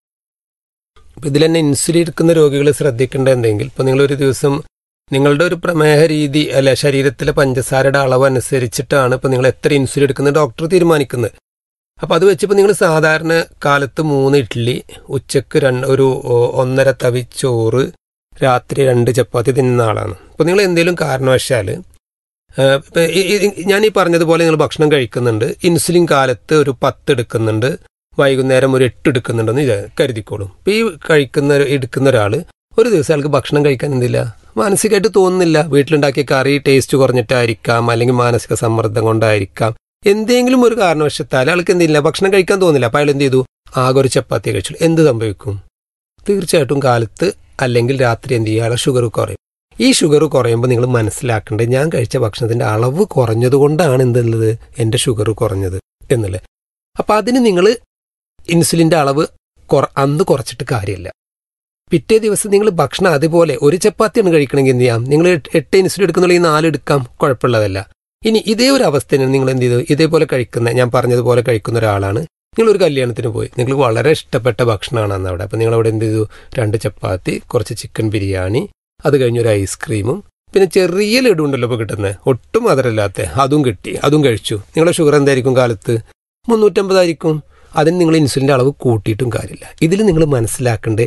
ഇപ്പം ഇതിൽ തന്നെ ഇൻസുലിൻ എടുക്കുന്ന രോഗികൾ ശ്രദ്ധിക്കേണ്ട എന്തെങ്കിൽ ഇപ്പം നിങ്ങളൊരു ദിവസം നിങ്ങളുടെ ഒരു പ്രമേഹ രീതി അല്ല ശരീരത്തിലെ പഞ്ചസാരയുടെ അളവ് അനുസരിച്ചിട്ടാണ് ഇപ്പം നിങ്ങൾ എത്ര ഇൻസുലിൻ എടുക്കുന്നത് ഡോക്ടർ തീരുമാനിക്കുന്നത് അപ്പം അത് വെച്ചിപ്പോൾ നിങ്ങൾ സാധാരണ കാലത്ത് മൂന്ന് ഇഡ്ഡലി ഉച്ചക്ക് രണ്ട് ഒരു ഓ, ഒന്നര തവി ചോറ് രാത്രി രണ്ട് ചപ്പാത്തി തിന്നുന്ന ആളാണ് അപ്പോൾ നിങ്ങൾ എന്തെങ്കിലും കാരണവശാൽ ഏഹ്, ഇപ്പം ഈ- ഈ- ഞാൻ ഈ പറഞ്ഞതുപോലെ നിങ്ങൾ ഭക്ഷണം കഴിക്കുന്നുണ്ട് ഇൻസുലിൻ കാലത്ത് ഒരു പത്ത് എടുക്കുന്നുണ്ട് വൈകുന്നേരം ഒരു എട്ട് എടുക്കുന്നുണ്ടെന്ന് വിചാ- കരുതിക്കോളും ഇപ്പം ഈ കഴിക്കുന്ന ഒരു- എടുക്കുന്ന ഒരാൾ ഒരു ദിവസം അയാൾക്ക് ഭക്ഷണം കഴിക്കാൻ എന്തില്ല മാനസികമായിട്ട് തോന്നുന്നില്ല വീട്ടിലുണ്ടാക്കിയ കറി ടേസ്റ്റ് കുറഞ്ഞിട്ടായിരിക്കാം അല്ലെങ്കിൽ മാനസിക സമ്മർദ്ദം കൊണ്ടായിരിക്കാം എന്തെങ്കിലും ഒരു കാരണവശത്താൽ അയാൾക്ക് എന്തില്ല ഭക്ഷണം കഴിക്കാൻ തോന്നില്ല അപ്പം അയാൾ എന്ത് ചെയ്തു ആകെ ഒരു ചപ്പാത്തി കഴിച്ചു എന്ത് സംഭവിക്കും തീർച്ചയായിട്ടും കാലത്ത് അല്ലെങ്കിൽ രാത്രി എന്ത് ചെയ്യുക അയാളെ ഷുഗർ കുറയും ഈ ഷുഗർ കുറയുമ്പോൾ നിങ്ങൾ മനസ്സിലാക്കേണ്ടത് ഞാൻ കഴിച്ച ഭക്ഷണത്തിന്റെ അളവ് കുറഞ്ഞതുകൊണ്ടാണ് എന്തുള്ളത് എൻ്റെ ഷുഗർ കുറഞ്ഞത് എന്നുള്ളത് അപ്പം അതിന് നിങ്ങൾ ഇൻസുലിൻ്റെ അളവ് കുറ അന്ന് കുറച്ചിട്ട് കാര്യമില്ല പിറ്റേ ദിവസം നിങ്ങൾ ഭക്ഷണം അതുപോലെ ഒരു ചപ്പാത്തിയാണ് കഴിക്കണമെങ്കിൽ എന്ത് ചെയ്യാം നിങ്ങൾ എട്ട് ഇൻസുലിൻ എടുക്കുന്നുണ്ടെങ്കിൽ നാല് എടുക്കാം കുഴപ്പമുള്ളതല്ല ഇനി ഇതേ ഒരു അവസ്ഥയാണ് നിങ്ങൾ എന്ത് ചെയ്തു ഇതേപോലെ കഴിക്കുന്ന ഞാൻ പറഞ്ഞതുപോലെ കഴിക്കുന്ന ഒരാളാണ് നിങ്ങൾ ഒരു കല്യാണത്തിന് പോയി നിങ്ങൾക്ക് വളരെ ഇഷ്ടപ്പെട്ട ഭക്ഷണമാണ് അന്ന് അവിടെ അപ്പം നിങ്ങൾ അവിടെ എന്ത് ചെയ്തു രണ്ട് ചപ്പാത്തി കുറച്ച് ചിക്കൻ ബിരിയാണി അത് കഴിഞ്ഞ് ഒരു ഐസ്ക്രീമും പിന്നെ ചെറിയ ലഡു ഉണ്ടല്ലോ ഇപ്പോൾ കിട്ടുന്നത് ഒട്ടും മധുരമില്ലാത്ത അതും കിട്ടി അതും കഴിച്ചു നിങ്ങളുടെ ഷുഗർ എന്തായിരിക്കും കാലത്ത് മുന്നൂറ്റമ്പതായിരിക്കും അതിന് നിങ്ങൾ ഇൻസുലിൻ്റെ അളവ് കൂട്ടിയിട്ടും കാര്യമില്ല ഇതിൽ നിങ്ങൾ മനസ്സിലാക്കേണ്ടത്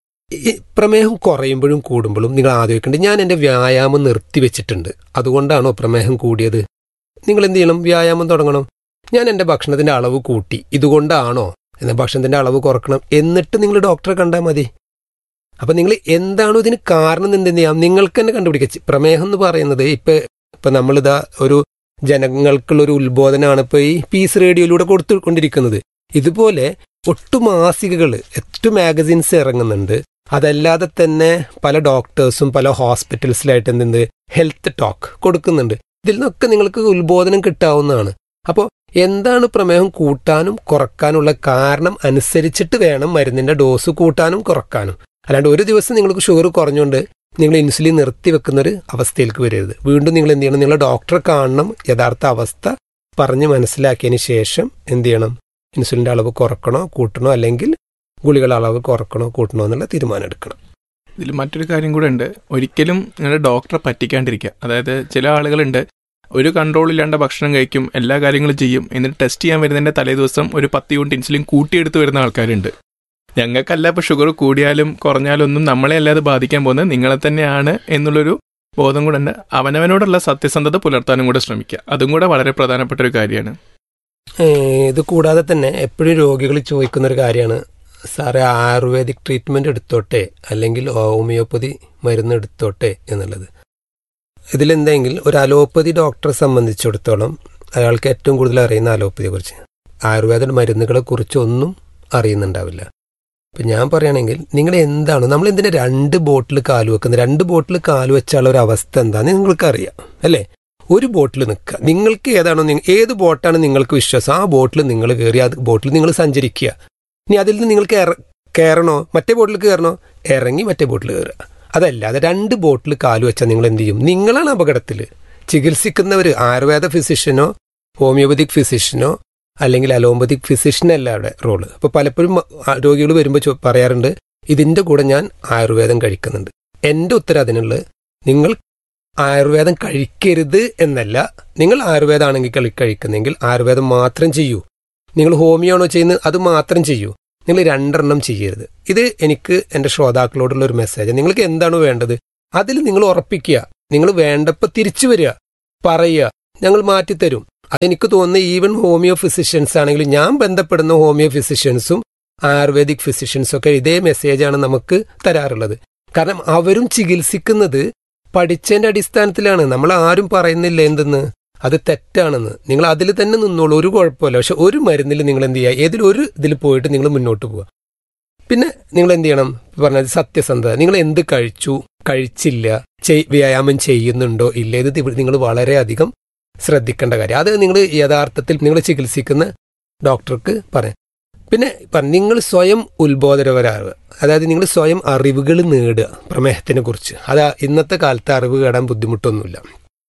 ഈ പ്രമേഹം കുറയുമ്പോഴും കൂടുമ്പോഴും നിങ്ങൾ ആലോചിക്കേണ്ടത് ഞാൻ എൻ്റെ വ്യായാമം നിർത്തിവെച്ചിട്ടുണ്ട് അതുകൊണ്ടാണോ പ്രമേഹം കൂടിയത് നിങ്ങൾ എന്ത് ചെയ്യണം വ്യായാമം തുടങ്ങണം ഞാൻ എൻ്റെ ഭക്ഷണത്തിൻ്റെ അളവ് കൂട്ടി ഇതുകൊണ്ടാണോ എന്നാൽ ഭക്ഷണത്തിൻ്റെ അളവ് കുറക്കണം എന്നിട്ട് നിങ്ങൾ ഡോക്ടറെ കണ്ടാൽ മതി അപ്പം നിങ്ങൾ എന്താണോ ഇതിന് കാരണം എന്ന് എന്ത് ചെയ്യാം നിങ്ങൾക്ക് തന്നെ കണ്ടുപിടിക്കുക പ്രമേഹം എന്ന് പറയുന്നത് ഇപ്പം ഇപ്പം നമ്മളിതാ ഒരു ജനങ്ങൾക്കുള്ള ഒരു ഉത്ബോധനമാണ് ഇപ്പോൾ ഈ പീസ് റേഡിയോയിലൂടെ കൊടുത്തുകൊണ്ടിരിക്കുന്നത് ഇതുപോലെ ഒട്ടു മാസികകൾ എട്ട് മാഗസിൻസ് ഇറങ്ങുന്നുണ്ട് അതല്ലാതെ തന്നെ പല ഡോക്ടേഴ്സും പല ഹോസ്പിറ്റൽസിലായിട്ട് എന്തുണ്ട് ഹെൽത്ത് ടോക്ക് കൊടുക്കുന്നുണ്ട് ഇതിൽ നിന്നൊക്കെ നിങ്ങൾക്ക് ഉത്ബോധനം കിട്ടാവുന്നതാണ് അപ്പോൾ എന്താണ് പ്രമേഹം കൂട്ടാനും കുറക്കാനുള്ള കാരണം അനുസരിച്ചിട്ട് വേണം മരുന്നിന്റെ ഡോസ് കൂട്ടാനും കുറക്കാനും അല്ലാണ്ട് ഒരു ദിവസം നിങ്ങൾക്ക് ഷുഗർ കുറഞ്ഞുകൊണ്ട് നിങ്ങൾ ഇൻസുലിൻ നിർത്തിവെക്കുന്ന ഒരു അവസ്ഥയിലേക്ക് വരരുത് വീണ്ടും നിങ്ങൾ എന്ത് ചെയ്യണം നിങ്ങളെ ഡോക്ടറെ കാണണം യഥാർത്ഥ അവസ്ഥ പറഞ്ഞ് മനസ്സിലാക്കിയതിന് ശേഷം എന്ത് ചെയ്യണം ഇൻസുലിൻ്റെ അളവ് കുറക്കണോ കൂട്ടണോ അല്ലെങ്കിൽ ഗുളികളുടെ അളവ് കുറക്കണോ കൂട്ടണോ എന്നുള്ള തീരുമാനം എടുക്കണം ഇതിൽ മറ്റൊരു കാര്യം കൂടെ ഉണ്ട് ഒരിക്കലും നിങ്ങളുടെ ഡോക്ടറെ പറ്റിക്കാണ്ടിരിക്കുക അതായത് ചില ആളുകളുണ്ട് ഒരു കൺട്രോൾ ഇല്ലാണ്ട് ഭക്ഷണം കഴിക്കും എല്ലാ കാര്യങ്ങളും ചെയ്യും എന്നിട്ട് ടെസ്റ്റ് ചെയ്യാൻ വരുന്നതിന്റെ തലേ ദിവസം ഒരു പത്ത് യൂണിറ്റ് ഇൻസുലിൻ കൂട്ടിയെടുത്ത് വരുന്ന ആൾക്കാരുണ്ട് ഞങ്ങൾക്കല്ല ഇപ്പോൾ ഷുഗർ കൂടിയാലും കുറഞ്ഞാലും ഒന്നും നമ്മളെ അല്ലാതെ ബാധിക്കാൻ പോകുന്നത് നിങ്ങളെ തന്നെയാണ് എന്നുള്ളൊരു ബോധം കൂടെ ഉണ്ട് അവനവനോടുള്ള സത്യസന്ധത പുലർത്താനും കൂടെ ശ്രമിക്കുക അതും കൂടെ വളരെ പ്രധാനപ്പെട്ട ഒരു കാര്യമാണ് ഏഹ് ഇത് കൂടാതെ തന്നെ എപ്പോഴും രോഗികൾ ചോദിക്കുന്ന ഒരു കാര്യമാണ് സാറേ ആയുർവേദിക് ട്രീറ്റ്മെന്റ് എടുത്തോട്ടെ അല്ലെങ്കിൽ ഹോമിയോപ്പതി മരുന്ന് എടുത്തോട്ടെ എന്നുള്ളത് ഇതിലെന്തെങ്കിൽ ഒരു അലോപ്പതി ഡോക്ടറെ സംബന്ധിച്ചിടത്തോളം അയാൾക്ക് ഏറ്റവും കൂടുതൽ അറിയുന്ന അലോപ്പതിയെ കുറിച്ച് ആയുർവേദ മരുന്നുകളെ കുറിച്ചൊന്നും അറിയുന്നുണ്ടാവില്ല ഇപ്പം ഞാൻ പറയുകയാണെങ്കിൽ നിങ്ങൾ എന്താണ് നമ്മൾ എന്തിനാ രണ്ട് ബോട്ടിൽ കാല് വെക്കുന്നത് രണ്ട് ബോട്ടിൽ കാല് വെച്ചാലുള്ള ഒരു അവസ്ഥ എന്താണെന്ന് നിങ്ങൾക്കറിയാം അല്ലേ ഒരു ബോട്ടിൽ നിൽക്കുക നിങ്ങൾക്ക് ഏതാണോ നിങ്ങ- ഏത് ബോട്ടാണ് നിങ്ങൾക്ക് വിശ്വാസം ആ ബോട്ടിൽ നിങ്ങൾ കയറി ആ ബോട്ടിൽ നിങ്ങൾ സഞ്ചരിക്കുക ഇനി അതിൽ നിന്ന് നിങ്ങൾക്ക് ഇറ- കയറണോ മറ്റേ ബോട്ടിൽ കയറണോ ഇറങ്ങി മറ്റേ ബോട്ടിൽ കയറുക അതല്ല അത് രണ്ട് ബോട്ടിൽ കാല് വെച്ചാൽ നിങ്ങൾ എന്ത് ചെയ്യും നിങ്ങളാണ് അപകടത്തിൽ ചികിത്സിക്കുന്നവർ ആയുർവേദ ഫിസിഷ്യനോ ഹോമിയോപ്പതിക് ഫിസിഷ്യനോ അല്ലെങ്കിൽ അലോപ്പതിക് ഫിസിഷ്യനല്ല അവിടെ റോള് അപ്പോൾ പലപ്പോഴും രോഗികൾ വരുമ്പോൾ ചോ- പറയാറുണ്ട് ഇതിൻ്റെ കൂടെ ഞാൻ ആയുർവേദം കഴിക്കുന്നുണ്ട് എൻ്റെ ഉത്തരം അതിനുള്ളത് നിങ്ങൾ ആയുർവേദം കഴിക്കരുത് എന്നല്ല നിങ്ങൾ ആയുർവേദമാണെങ്കിൽ കളി കഴിക്കുന്നെങ്കിൽ ആയുർവേദം മാത്രം ചെയ്യൂ നിങ്ങൾ ഹോമിയോ ആണോ ചെയ്യുന്നത് അത് മാത്രം ചെയ്യൂ നിങ്ങൾ രണ്ടെണ്ണം ചെയ്യരുത് ഇത് എനിക്ക് എൻ്റെ ശ്രോതാക്കളോടുള്ള ഒരു മെസ്സേജ് നിങ്ങൾക്ക് എന്താണോ വേണ്ടത് അതിൽ നിങ്ങൾ ഉറപ്പിക്കുക നിങ്ങൾ വേണ്ടപ്പോൾ തിരിച്ചു വരിക പറയുക ഞങ്ങൾ മാറ്റിത്തരും അതെനിക്ക് തോന്നുന്നത് ഈവൻ ഹോമിയോ ഫിസിഷ്യൻസ് ആണെങ്കിലും ഞാൻ ബന്ധപ്പെടുന്ന ഹോമിയോ ഫിസിഷ്യൻസും ആയുർവേദിക് ഫിസിഷ്യൻസും ഒക്കെ ഇതേ മെസ്സേജാണ് നമുക്ക് തരാറുള്ളത് കാരണം അവരും ചികിത്സിക്കുന്നത് പഠിച്ചതിന്റെ അടിസ്ഥാനത്തിലാണ് നമ്മൾ ആരും പറയുന്നില്ല എന്തെന്ന് അത് തെറ്റാണെന്ന് നിങ്ങൾ അതിൽ തന്നെ നിന്നോളൂ ഒരു കുഴപ്പമില്ല പക്ഷെ ഒരു മരുന്നിൽ നിങ്ങൾ എന്ത് ചെയ്യുക ഏതിൽ ഒരു ഇതിൽ പോയിട്ട് നിങ്ങൾ മുന്നോട്ട് പോവുക പിന്നെ നിങ്ങൾ എന്ത് ചെയ്യണം പറഞ്ഞത് സത്യസന്ധത നിങ്ങൾ എന്ത് കഴിച്ചു കഴിച്ചില്ല ചെയ്- വ്യായാമം ചെയ്യുന്നുണ്ടോ ഇല്ല ഇത് നിങ്ങൾ വളരെയധികം ശ്രദ്ധിക്കേണ്ട കാര്യം അത് നിങ്ങൾ യഥാർത്ഥത്തിൽ നിങ്ങൾ ചികിത്സിക്കുന്ന ഡോക്ടർക്ക് പറയാം പിന്നെ പറ- നിങ്ങൾ സ്വയം ഉത്ബോധനപരാകുക അതായത് നിങ്ങൾ സ്വയം അറിവുകൾ നേടുക പ്രമേഹത്തിനെ കുറിച്ച് അത് ഇന്നത്തെ കാലത്ത് അറിവ് കേടാൻ ബുദ്ധിമുട്ടൊന്നുമില്ല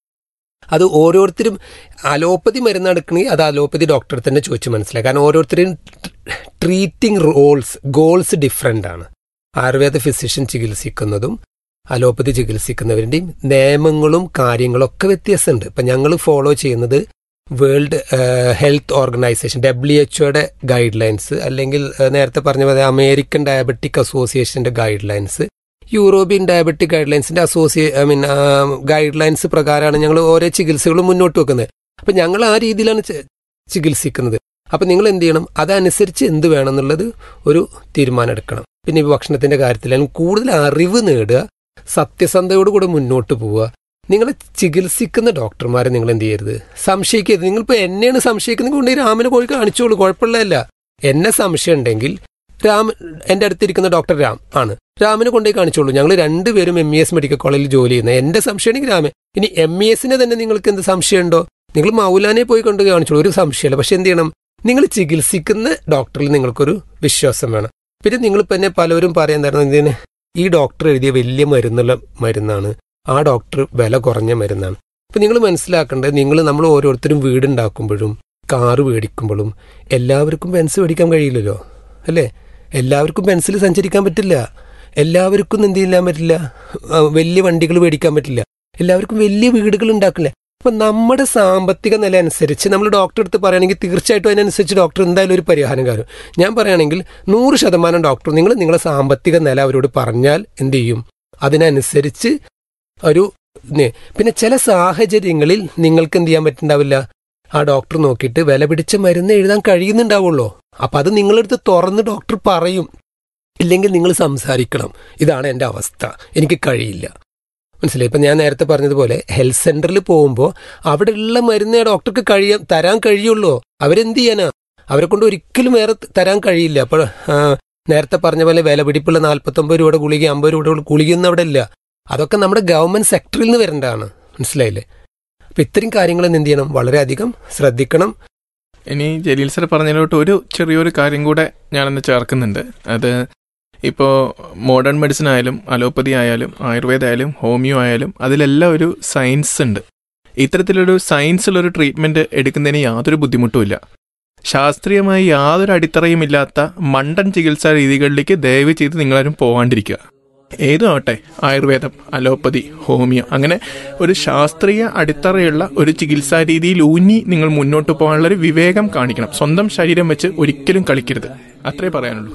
അത് ഓരോരുത്തരും അലോപ്പതി മരുന്ന് എടുക്കണമെങ്കിൽ അത് അലോപ്പതി ഡോക്ടറെ തന്നെ ചോദിച്ച് മനസ്സിലാക്കുക കാരണം ഓരോരുത്തരും ട്രീറ്റിംഗ് റോൾസ് ഗോൾസ് ഡിഫറെൻ്റ് ആണ് ആയുർവേദ ഫിസിഷ്യൻ ചികിത്സിക്കുന്നതും അലോപ്പതി ചികിത്സിക്കുന്നവരുടെയും നിയമങ്ങളും കാര്യങ്ങളും ഒക്കെ വ്യത്യാസമുണ്ട് ഇപ്പം ഞങ്ങൾ ഫോളോ ചെയ്യുന്നത് വേൾഡ് ഹെൽത്ത് ഓർഗനൈസേഷൻ ഡബ്ല്യു എച്ച്ഒയുടെ ഗൈഡ് ലൈൻസ് അല്ലെങ്കിൽ ഏഹ്, നേരത്തെ പറഞ്ഞ പോലെ അമേരിക്കൻ ഡയബറ്റിക് അസോസിയേഷന്റെ ഗൈഡ് ലൈൻസ് യൂറോപ്യൻ ഡയബറ്റിക് ഗൈഡ് ലൈൻസിന്റെ അസോസിയേ ഐ മീൻ ഗൈഡ് ലൈൻസ് പ്രകാരമാണ് ഞങ്ങൾ ഓരോ ചികിത്സകളും മുന്നോട്ട് വെക്കുന്നത് അപ്പം ഞങ്ങൾ ആ രീതിയിലാണ് ചി- ചികിത്സിക്കുന്നത് അപ്പം നിങ്ങൾ എന്ത് ചെയ്യണം അതനുസരിച്ച് എന്ത് വേണം എന്നുള്ളത് ഒരു തീരുമാനം എടുക്കണം പിന്നെ ഈ ഭക്ഷണത്തിന്റെ കാര്യത്തിലായാലും കൂടുതൽ അറിവ് നേടുക സത്യസന്ധയോട് കൂടെ മുന്നോട്ട് പോവുക നിങ്ങളെ ചികിത്സിക്കുന്ന ഡോക്ടർമാരെ നിങ്ങൾ എന്ത് ചെയ്യരുത് സംശയിക്കരുത് നിങ്ങളിപ്പോൾ എന്നെയാണ് സംശയിക്കുന്നത് കൊണ്ട് ഈ രാമനെ പോയി കാണിച്ചോളൂ കുഴപ്പമുള്ളതല്ല എന്നെ സംശയം ഉണ്ടെങ്കിൽ രാം എൻ്റെ അടുത്തിരിക്കുന്ന ഡോക്ടർ രാം ആണ് രാമിനെ കൊണ്ടുപോയി കാണിച്ചോളൂ ഞങ്ങൾ രണ്ടുപേരും എം ഇ എസ് മെഡിക്കൽ കോളേജിൽ ജോലി ചെയ്യുന്നത് എൻ്റെ സംശയമാണെങ്കിൽ രാമൻ ഇനി എം ഇ എസിനെ തന്നെ നിങ്ങൾക്ക് എന്ത് സംശയമുണ്ടോ നിങ്ങൾ മൗലാനെ പോയി കൊണ്ട് കാണിച്ചോളൂ ഒരു സംശയമില്ല പക്ഷെ എന്ത് ചെയ്യണം നിങ്ങൾ ചികിത്സിക്കുന്ന ഡോക്ടറിൽ നിങ്ങൾക്കൊരു വിശ്വാസം വേണം പിന്നെ നിങ്ങളിപ്പോൾ എന്നെ പലരും പറയാൻ തരണം ഇതിന് ഈ ഡോക്ടർ എഴുതിയ വലിയ മരുന്നുള്ള മരുന്നാണ് ആ ഡോക്ടർ വില കുറഞ്ഞ മരുന്നാണ് അപ്പം നിങ്ങൾ മനസ്സിലാക്കേണ്ടത് നിങ്ങൾ നമ്മൾ ഓരോരുത്തരും വീടുണ്ടാക്കുമ്പോഴും കാറ് മേടിക്കുമ്പോഴും എല്ലാവർക്കും പെൻസ് മേടിക്കാൻ കഴിയില്ലല്ലോ അല്ലേ എല്ലാവർക്കും പെൻസിൽ സഞ്ചരിക്കാൻ പറ്റില്ല എല്ലാവർക്കും എന്ത് ചെയ്യാൻ പറ്റില്ല ആ, വലിയ വണ്ടികൾ മേടിക്കാൻ പറ്റില്ല എല്ലാവർക്കും വലിയ വീടുകൾ ഉണ്ടാക്കില്ല അപ്പൊ നമ്മുടെ സാമ്പത്തിക നില അനുസരിച്ച് നമ്മൾ ഡോക്ടറെ അടുത്ത് പറയുകയാണെങ്കിൽ തീർച്ചയായിട്ടും അതിനനുസരിച്ച് ഡോക്ടർ എന്തായാലും ഒരു പരിഹാരം കാര്യം ഞാൻ പറയുകയാണെങ്കിൽ നൂറ് ശതമാനം ഡോക്ടർ നിങ്ങൾ നിങ്ങളുടെ സാമ്പത്തിക നില അവരോട് പറഞ്ഞാൽ എന്ത് ചെയ്യും അതിനനുസരിച്ച് ഒരു നെ- പിന്നെ ചില സാഹചര്യങ്ങളിൽ നിങ്ങൾക്ക് എന്ത് ചെയ്യാൻ പറ്റുന്നുണ്ടാവില്ല ആ ഡോക്ടർ നോക്കിയിട്ട് വില പിടിച്ച മരുന്ന് എഴുതാൻ കഴിയുന്നുണ്ടാവുള്ളൂ അപ്പൊ അത് നിങ്ങളടുത്ത് തുറന്ന് ഡോക്ടർ പറയും ഇല്ലെങ്കിൽ നിങ്ങൾ സംസാരിക്കണം ഇതാണ് എൻ്റെ അവസ്ഥ എനിക്ക് കഴിയില്ല മനസ്സിലായി ഇപ്പം ഞാൻ നേരത്തെ പറഞ്ഞതുപോലെ ഹെൽത്ത് സെന്ററിൽ പോകുമ്പോൾ അവിടെയുള്ള മരുന്ന് ഡോക്ടർക്ക് കഴിയാൻ തരാൻ കഴിയുള്ളൂ അവരെന്ത് ചെയ്യാനാ അവരെ കൊണ്ട് ഒരിക്കലും വേറെ തരാൻ കഴിയില്ല അപ്പോൾ നേരത്തെ പറഞ്ഞ പോലെ വില പിടിപ്പുള്ള നാൽപ്പത്തൊമ്പത് രൂപയുടെ ഗുളിക അമ്പത് രൂപയുടെ ഗുളികയൊന്നും അവിടെ ഇല്ല അതൊക്കെ നമ്മുടെ ഗവൺമെന്റ് സെക്ടറിൽ നിന്ന് വരേണ്ടതാണ് മനസ്സിലായില്ലേ അപ്പൊ ഇത്രയും കാര്യങ്ങൾ എന്ത് ചെയ്യണം വളരെയധികം ശ്രദ്ധിക്കണം ഇനി ജലീൽ സർ പറഞ്ഞതിലോട്ട് ഒരു ചെറിയൊരു കാര്യം കൂടെ ഞാനൊന്ന് ചേർക്കുന്നുണ്ട് അത് ഇപ്പോൾ മോഡേൺ മെഡിസിൻ ആയാലും അലോപ്പതി ആയാലും ആയുർവേദ ആയാലും ഹോമിയോ ആയാലും അതിലെല്ലാം ഒരു സയൻസ് ഉണ്ട് ഇത്തരത്തിലൊരു സയൻസിലൊരു ട്രീറ്റ്മെന്റ് എടുക്കുന്നതിന് യാതൊരു ബുദ്ധിമുട്ടുമില്ല ശാസ്ത്രീയമായി യാതൊരു അടിത്തറയും ഇല്ലാത്ത മണ്ടൻ ചികിത്സാ രീതികളിലേക്ക് ദയവ് ചെയ്ത് നിങ്ങളാരും പോകാണ്ടിരിക്കുക ഏതും ആവട്ടെ ആയുർവേദം അലോപ്പതി ഹോമിയോ അങ്ങനെ ഒരു ശാസ്ത്രീയ അടിത്തറയുള്ള ഒരു ചികിത്സാ രീതിയിൽ ഊന്നി നിങ്ങൾ മുന്നോട്ട് പോകാനുള്ള ഒരു വിവേകം കാണിക്കണം സ്വന്തം ശരീരം വെച്ച് ഒരിക്കലും കളിക്കരുത് അത്രേ പറയാനുള്ളൂ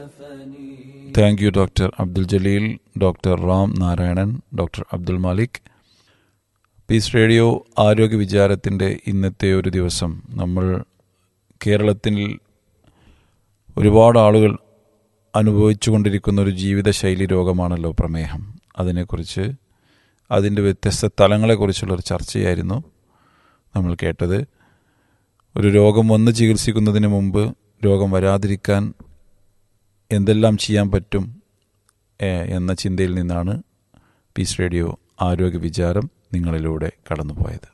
thank you doctor Abdul Jaleel doctor Ram Narayanan doctor Abdul Malik peace radio ആരോഗ്യ വിചാരത്തിൻ്റെ ഇന്നത്തെ ഒരു ദിവസം നമ്മൾ കേരളത്തിൽ ഒരുപാട് ആളുകൾ അനുഭവിച്ചു കൊണ്ടിരിക്കുന്ന ഒരു ജീവിതശൈലി രോഗമാണല്ലോ പ്രമേഹം അതിനെക്കുറിച്ച് അതിൻ്റെ വ്യത്യസ്ത തലങ്ങളെക്കുറിച്ചുള്ള ഒരു ചർച്ചയായിരുന്നു നമ്മൾ കേട്ടത് ഒരു രോഗം വന്ന് ചികിത്സിക്കുന്നതിന് മുമ്പ് രോഗം വരാതിരിക്കാൻ എന്തെല്ലാം ചെയ്യാൻ പറ്റും ഏഹ്, എന്ന ചിന്തയിൽ നിന്നാണ് പീസ് റേഡിയോ ആരോഗ്യ വിചാരം നിങ്ങളിലൂടെ കടന്നുപോയത്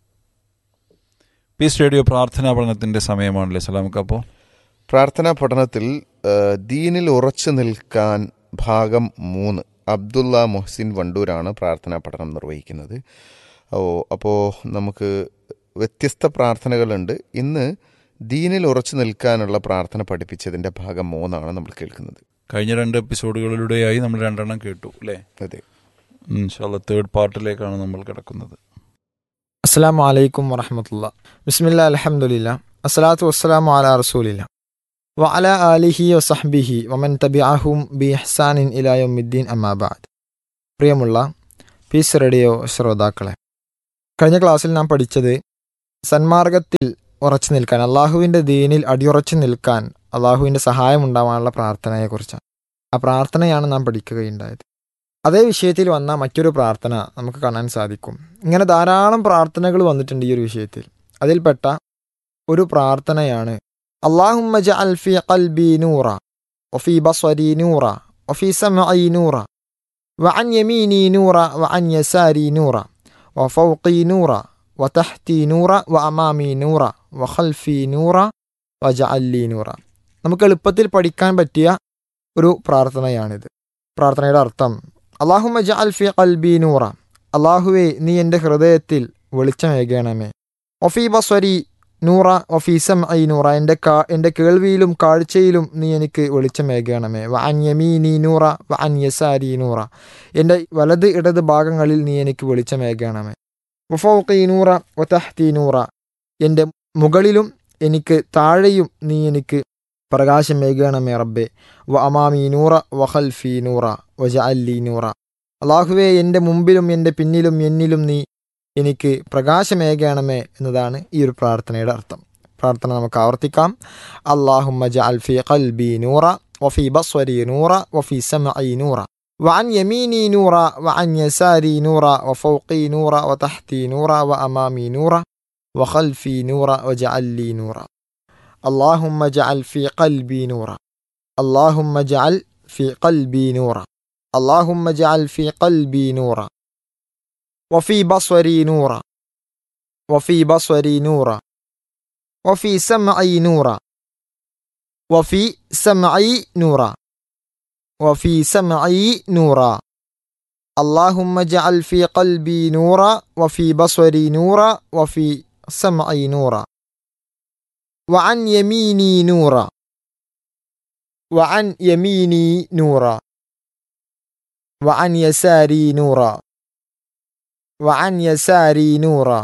പീസ് റേഡിയോ പ്രാർത്ഥനാ പഠനത്തിൻ്റെ സമയമാണല്ലേ സലാമക്കപ്പോൾ പ്രാർത്ഥനാ പഠനത്തിൽ ആ, ദീനിൽ ഉറച്ചു നിൽക്കാൻ ഭാഗം മൂന്ന് അബ്ദുള്ള മുഹസിൻ വണ്ടൂരാണ് പ്രാർത്ഥനാ പഠനം നിർവഹിക്കുന്നത് ഓ അപ്പോൾ നമുക്ക് വ്യത്യസ്ത പ്രാർത്ഥനകളുണ്ട് ഇന്ന് ദീനിൽ ഉറച്ചു നിൽക്കാനുള്ള പ്രാർത്ഥന പഠിപ്പിച്ചതിൻ്റെ ഭാഗം മൂന്നാണ് നമ്മൾ കേൾക്കുന്നത് കഴിഞ്ഞ രണ്ട് എപ്പിസോഡുകളിലൂടെയായി നമ്മൾ രണ്ടെണ്ണം കേട്ടു അല്ലേ അതെ ഇൻഷാല്ല തേർഡ് പാർട്ടിലേക്കാണ് നമ്മൾ കിടക്കുന്നത് അസ്സാം വലൈക്കും വറഹമത്തുള്ള ബിസ്മില്ല അലഹമുല്ല അസ്സലാത്തു വസ്സലാമു അല റസൂലില്ല വഅല ആലിഹി വസഹ്ബിഹി വമൻ തബിഅഹും ബി ഇഹ്സാനിൻ ഇലായുദ്ദീൻ അമ്മാബാദ് പ്രിയമുള്ള പീസ് റേഡിയോ ശ്രോതാക്കളെ കഴിഞ്ഞ ക്ലാസ്സിൽ നാം പഠിച്ചത് സന്മാർഗത്തിൽ ഉറച്ചു നിൽക്കാൻ അള്ളാഹുവിൻ്റെ ദീനിൽ അടിയുറച്ചു നിൽക്കാൻ അള്ളാഹുവിൻ്റെ സഹായം ഉണ്ടാവാനുള്ള പ്രാർത്ഥനയെക്കുറിച്ചാണ് ആ പ്രാർത്ഥനയാണ് നാം പഠിക്കുകയുണ്ടായത് അതേ വിഷയത്തിൽ വന്ന മറ്റൊരു പ്രാർത്ഥന നമുക്ക് കാണാൻ സാധിക്കും ഇങ്ങനെ ധാരാളം പ്രാർത്ഥനകൾ വന്നിട്ടുണ്ട് ഈ ഒരു വിഷയത്തിൽ അതിൽപ്പെട്ട ഒരു പ്രാർത്ഥനയാണ് അള്ളാഹുമ്മ ജഅൽ ഫി ഖൽബി നൂറ വഫി ബസ്വരി നൂറ വഫി സമഇ നൂറ വഅൻ യമീനി നൂറ വഅൻ യസാരി നൂറ വഫൗഖി നൂറ വതഹ്തി നൂറ വഅമാമി നൂറ വഖൽഫി നൂറ വജഅൽ ലി നൂറ നമുക്ക് എളുപ്പത്തിൽ പഠിക്കാൻ പറ്റിയ ഒരു പ്രാർത്ഥനയാണിത് പ്രാർത്ഥനയുടെ അർത്ഥം അള്ളാഹുമ്മ ജഅൽ ഫി ഖൽബി നൂറ അള്ളാഹുവെ നീ എൻ്റെ ഹൃദയത്തിൽ വെളിച്ചമേകണമേ ഒഫി ബസ്വരി നൂറ ഒഫി സമഇ നൂറ എൻ്റെ കാ എൻ്റെ കേൾവിയിലും കാഴ്ചയിലും നീ എനിക്ക് വെളിച്ചമേകണമേ വ അൻ യമീനി നൂറ വ അൻ യസാരി നൂറ എൻ്റെ വലത് ഇടത് ഭാഗങ്ങളിൽ നീ എനിക്ക് വെളിച്ചമേകണമേ വഫൗഖി നൂറ വ തഹ്തി നൂറ എൻ്റെ മുകളിലും എനിക്ക് താഴെയും നീ എനിക്ക് പ്രകാശമേകണമേ റബ്ബെ വ അമാമി നൂറ വ ഖൽഫി നൂറ വജ അല്ലി നൂറ അള്ളാഹുവെ എൻ്റെ മുമ്പിലും എൻ്റെ പിന്നിലും എന്നിലും നീ എനിക്ക് പ്രകാശമേകണമേ എന്നതാണ് ഈ ഒരു പ്രാർത്ഥനയുടെ അർത്ഥം പ്രാർത്ഥന നമുക്ക് ആവർത്തിക്കാം അള്ളാഹുമ്മ ജഅൽ ഫി ഖൽബി നൂറ വഫി ബസ്വരി നൂറ വഫി സമഇ നൂറ وعن يميني نورا وعن يساري نورا وفوقي نورا وتحتي نورا وأمامي نورا وخلفي نورا وجعل لي نورا اللهم اجعل في قلبي نورا اللهم اجعل في قلبي نورا اللهم اجعل في قلبي نورا وفي بصري نورا وفي بصري نورا وفي سمعي نورا وفي سمعي نورا وفي سمعي نورا اللهم اجعل في قلبي نورا وفي بصري نورا وفي سمعي نورا وعن يميني نورا وعن يميني نورا وعن يساري نورا وعن يساري نورا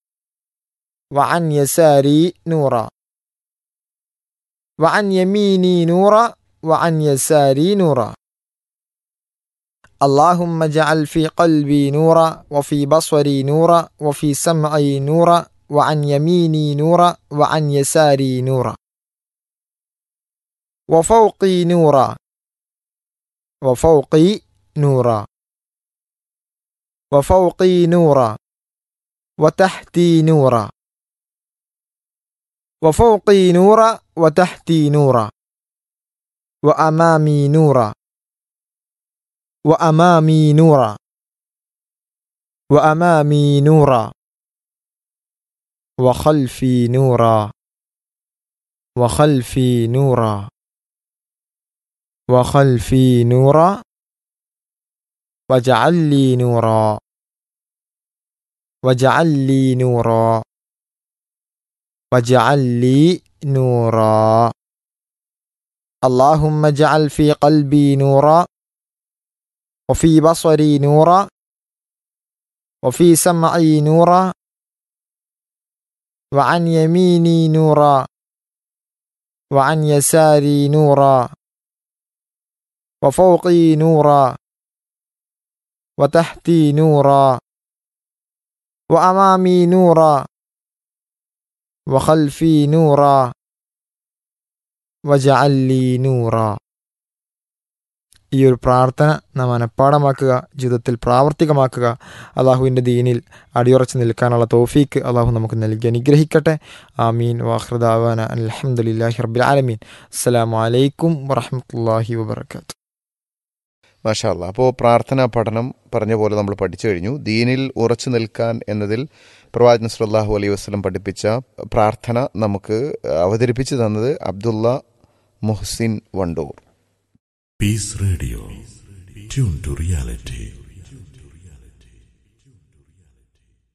وعن يساري نورا وعن يميني نورا وعن يساري نورا اللهم اجعل في قلبي نورا وفي بصري نورا وفي سمعي نورا وعن يميني نورا وعن يساري نورا وفوقي نورا وفوقي نورا وفوقي نورا وتحتي نورا وفوقي نورا وتحتي نورا وأمامي نورا وأمامي نورا وأمامي نورا وخلفي نورا وخلفي نورا وخلفي نورا واجعل لي نورا واجعل لي نورا واجعل لي نورا اللهم اجعل في قلبي نورا وفي بصري نورا وفي سمعي نورا وعن يميني نورا وعن يساري نورا وفوقي نورا وتحتي نورا وأمامي نورا وخلفي نورا وجعل لي نورا ഈ ഒരു പ്രാർത്ഥന നാം മനഃപ്പാടമാക്കുക ജീവിതത്തിൽ പ്രാവർത്തികമാക്കുക അള്ളാഹുവിൻ്റെ ദീനിൽ അടിയുറച്ച് നിൽക്കാനുള്ള തോഫീക്ക് അള്ളാഹു നമുക്ക് നൽകി അനുഗ്രഹിക്കട്ടെ ആമീൻ വാഹൃദാവാന അലഹമുല്ലാഹി റബ്ബിൽ ആലമീൻ അസ്സലാമു അലൈക്കും വറഹമത്തല്ലാഹി വബർക്കാത്തു മാഷാല്ല അപ്പോൾ പ്രാർത്ഥനാ പഠനം പറഞ്ഞ പോലെ നമ്മൾ പഠിച്ചു കഴിഞ്ഞു ദീനിൽ ഉറച്ചു നിൽക്കാൻ എന്നതിൽ പ്രവാചകൻ സല്ലല്ലാഹു അലൈഹി വസ്ലം പഠിപ്പിച്ച പ്രാർത്ഥന നമുക്ക് അവതരിപ്പിച്ചു തന്നത് Abdulla Muhsin Wandoor Peace Radio. tuned to reality.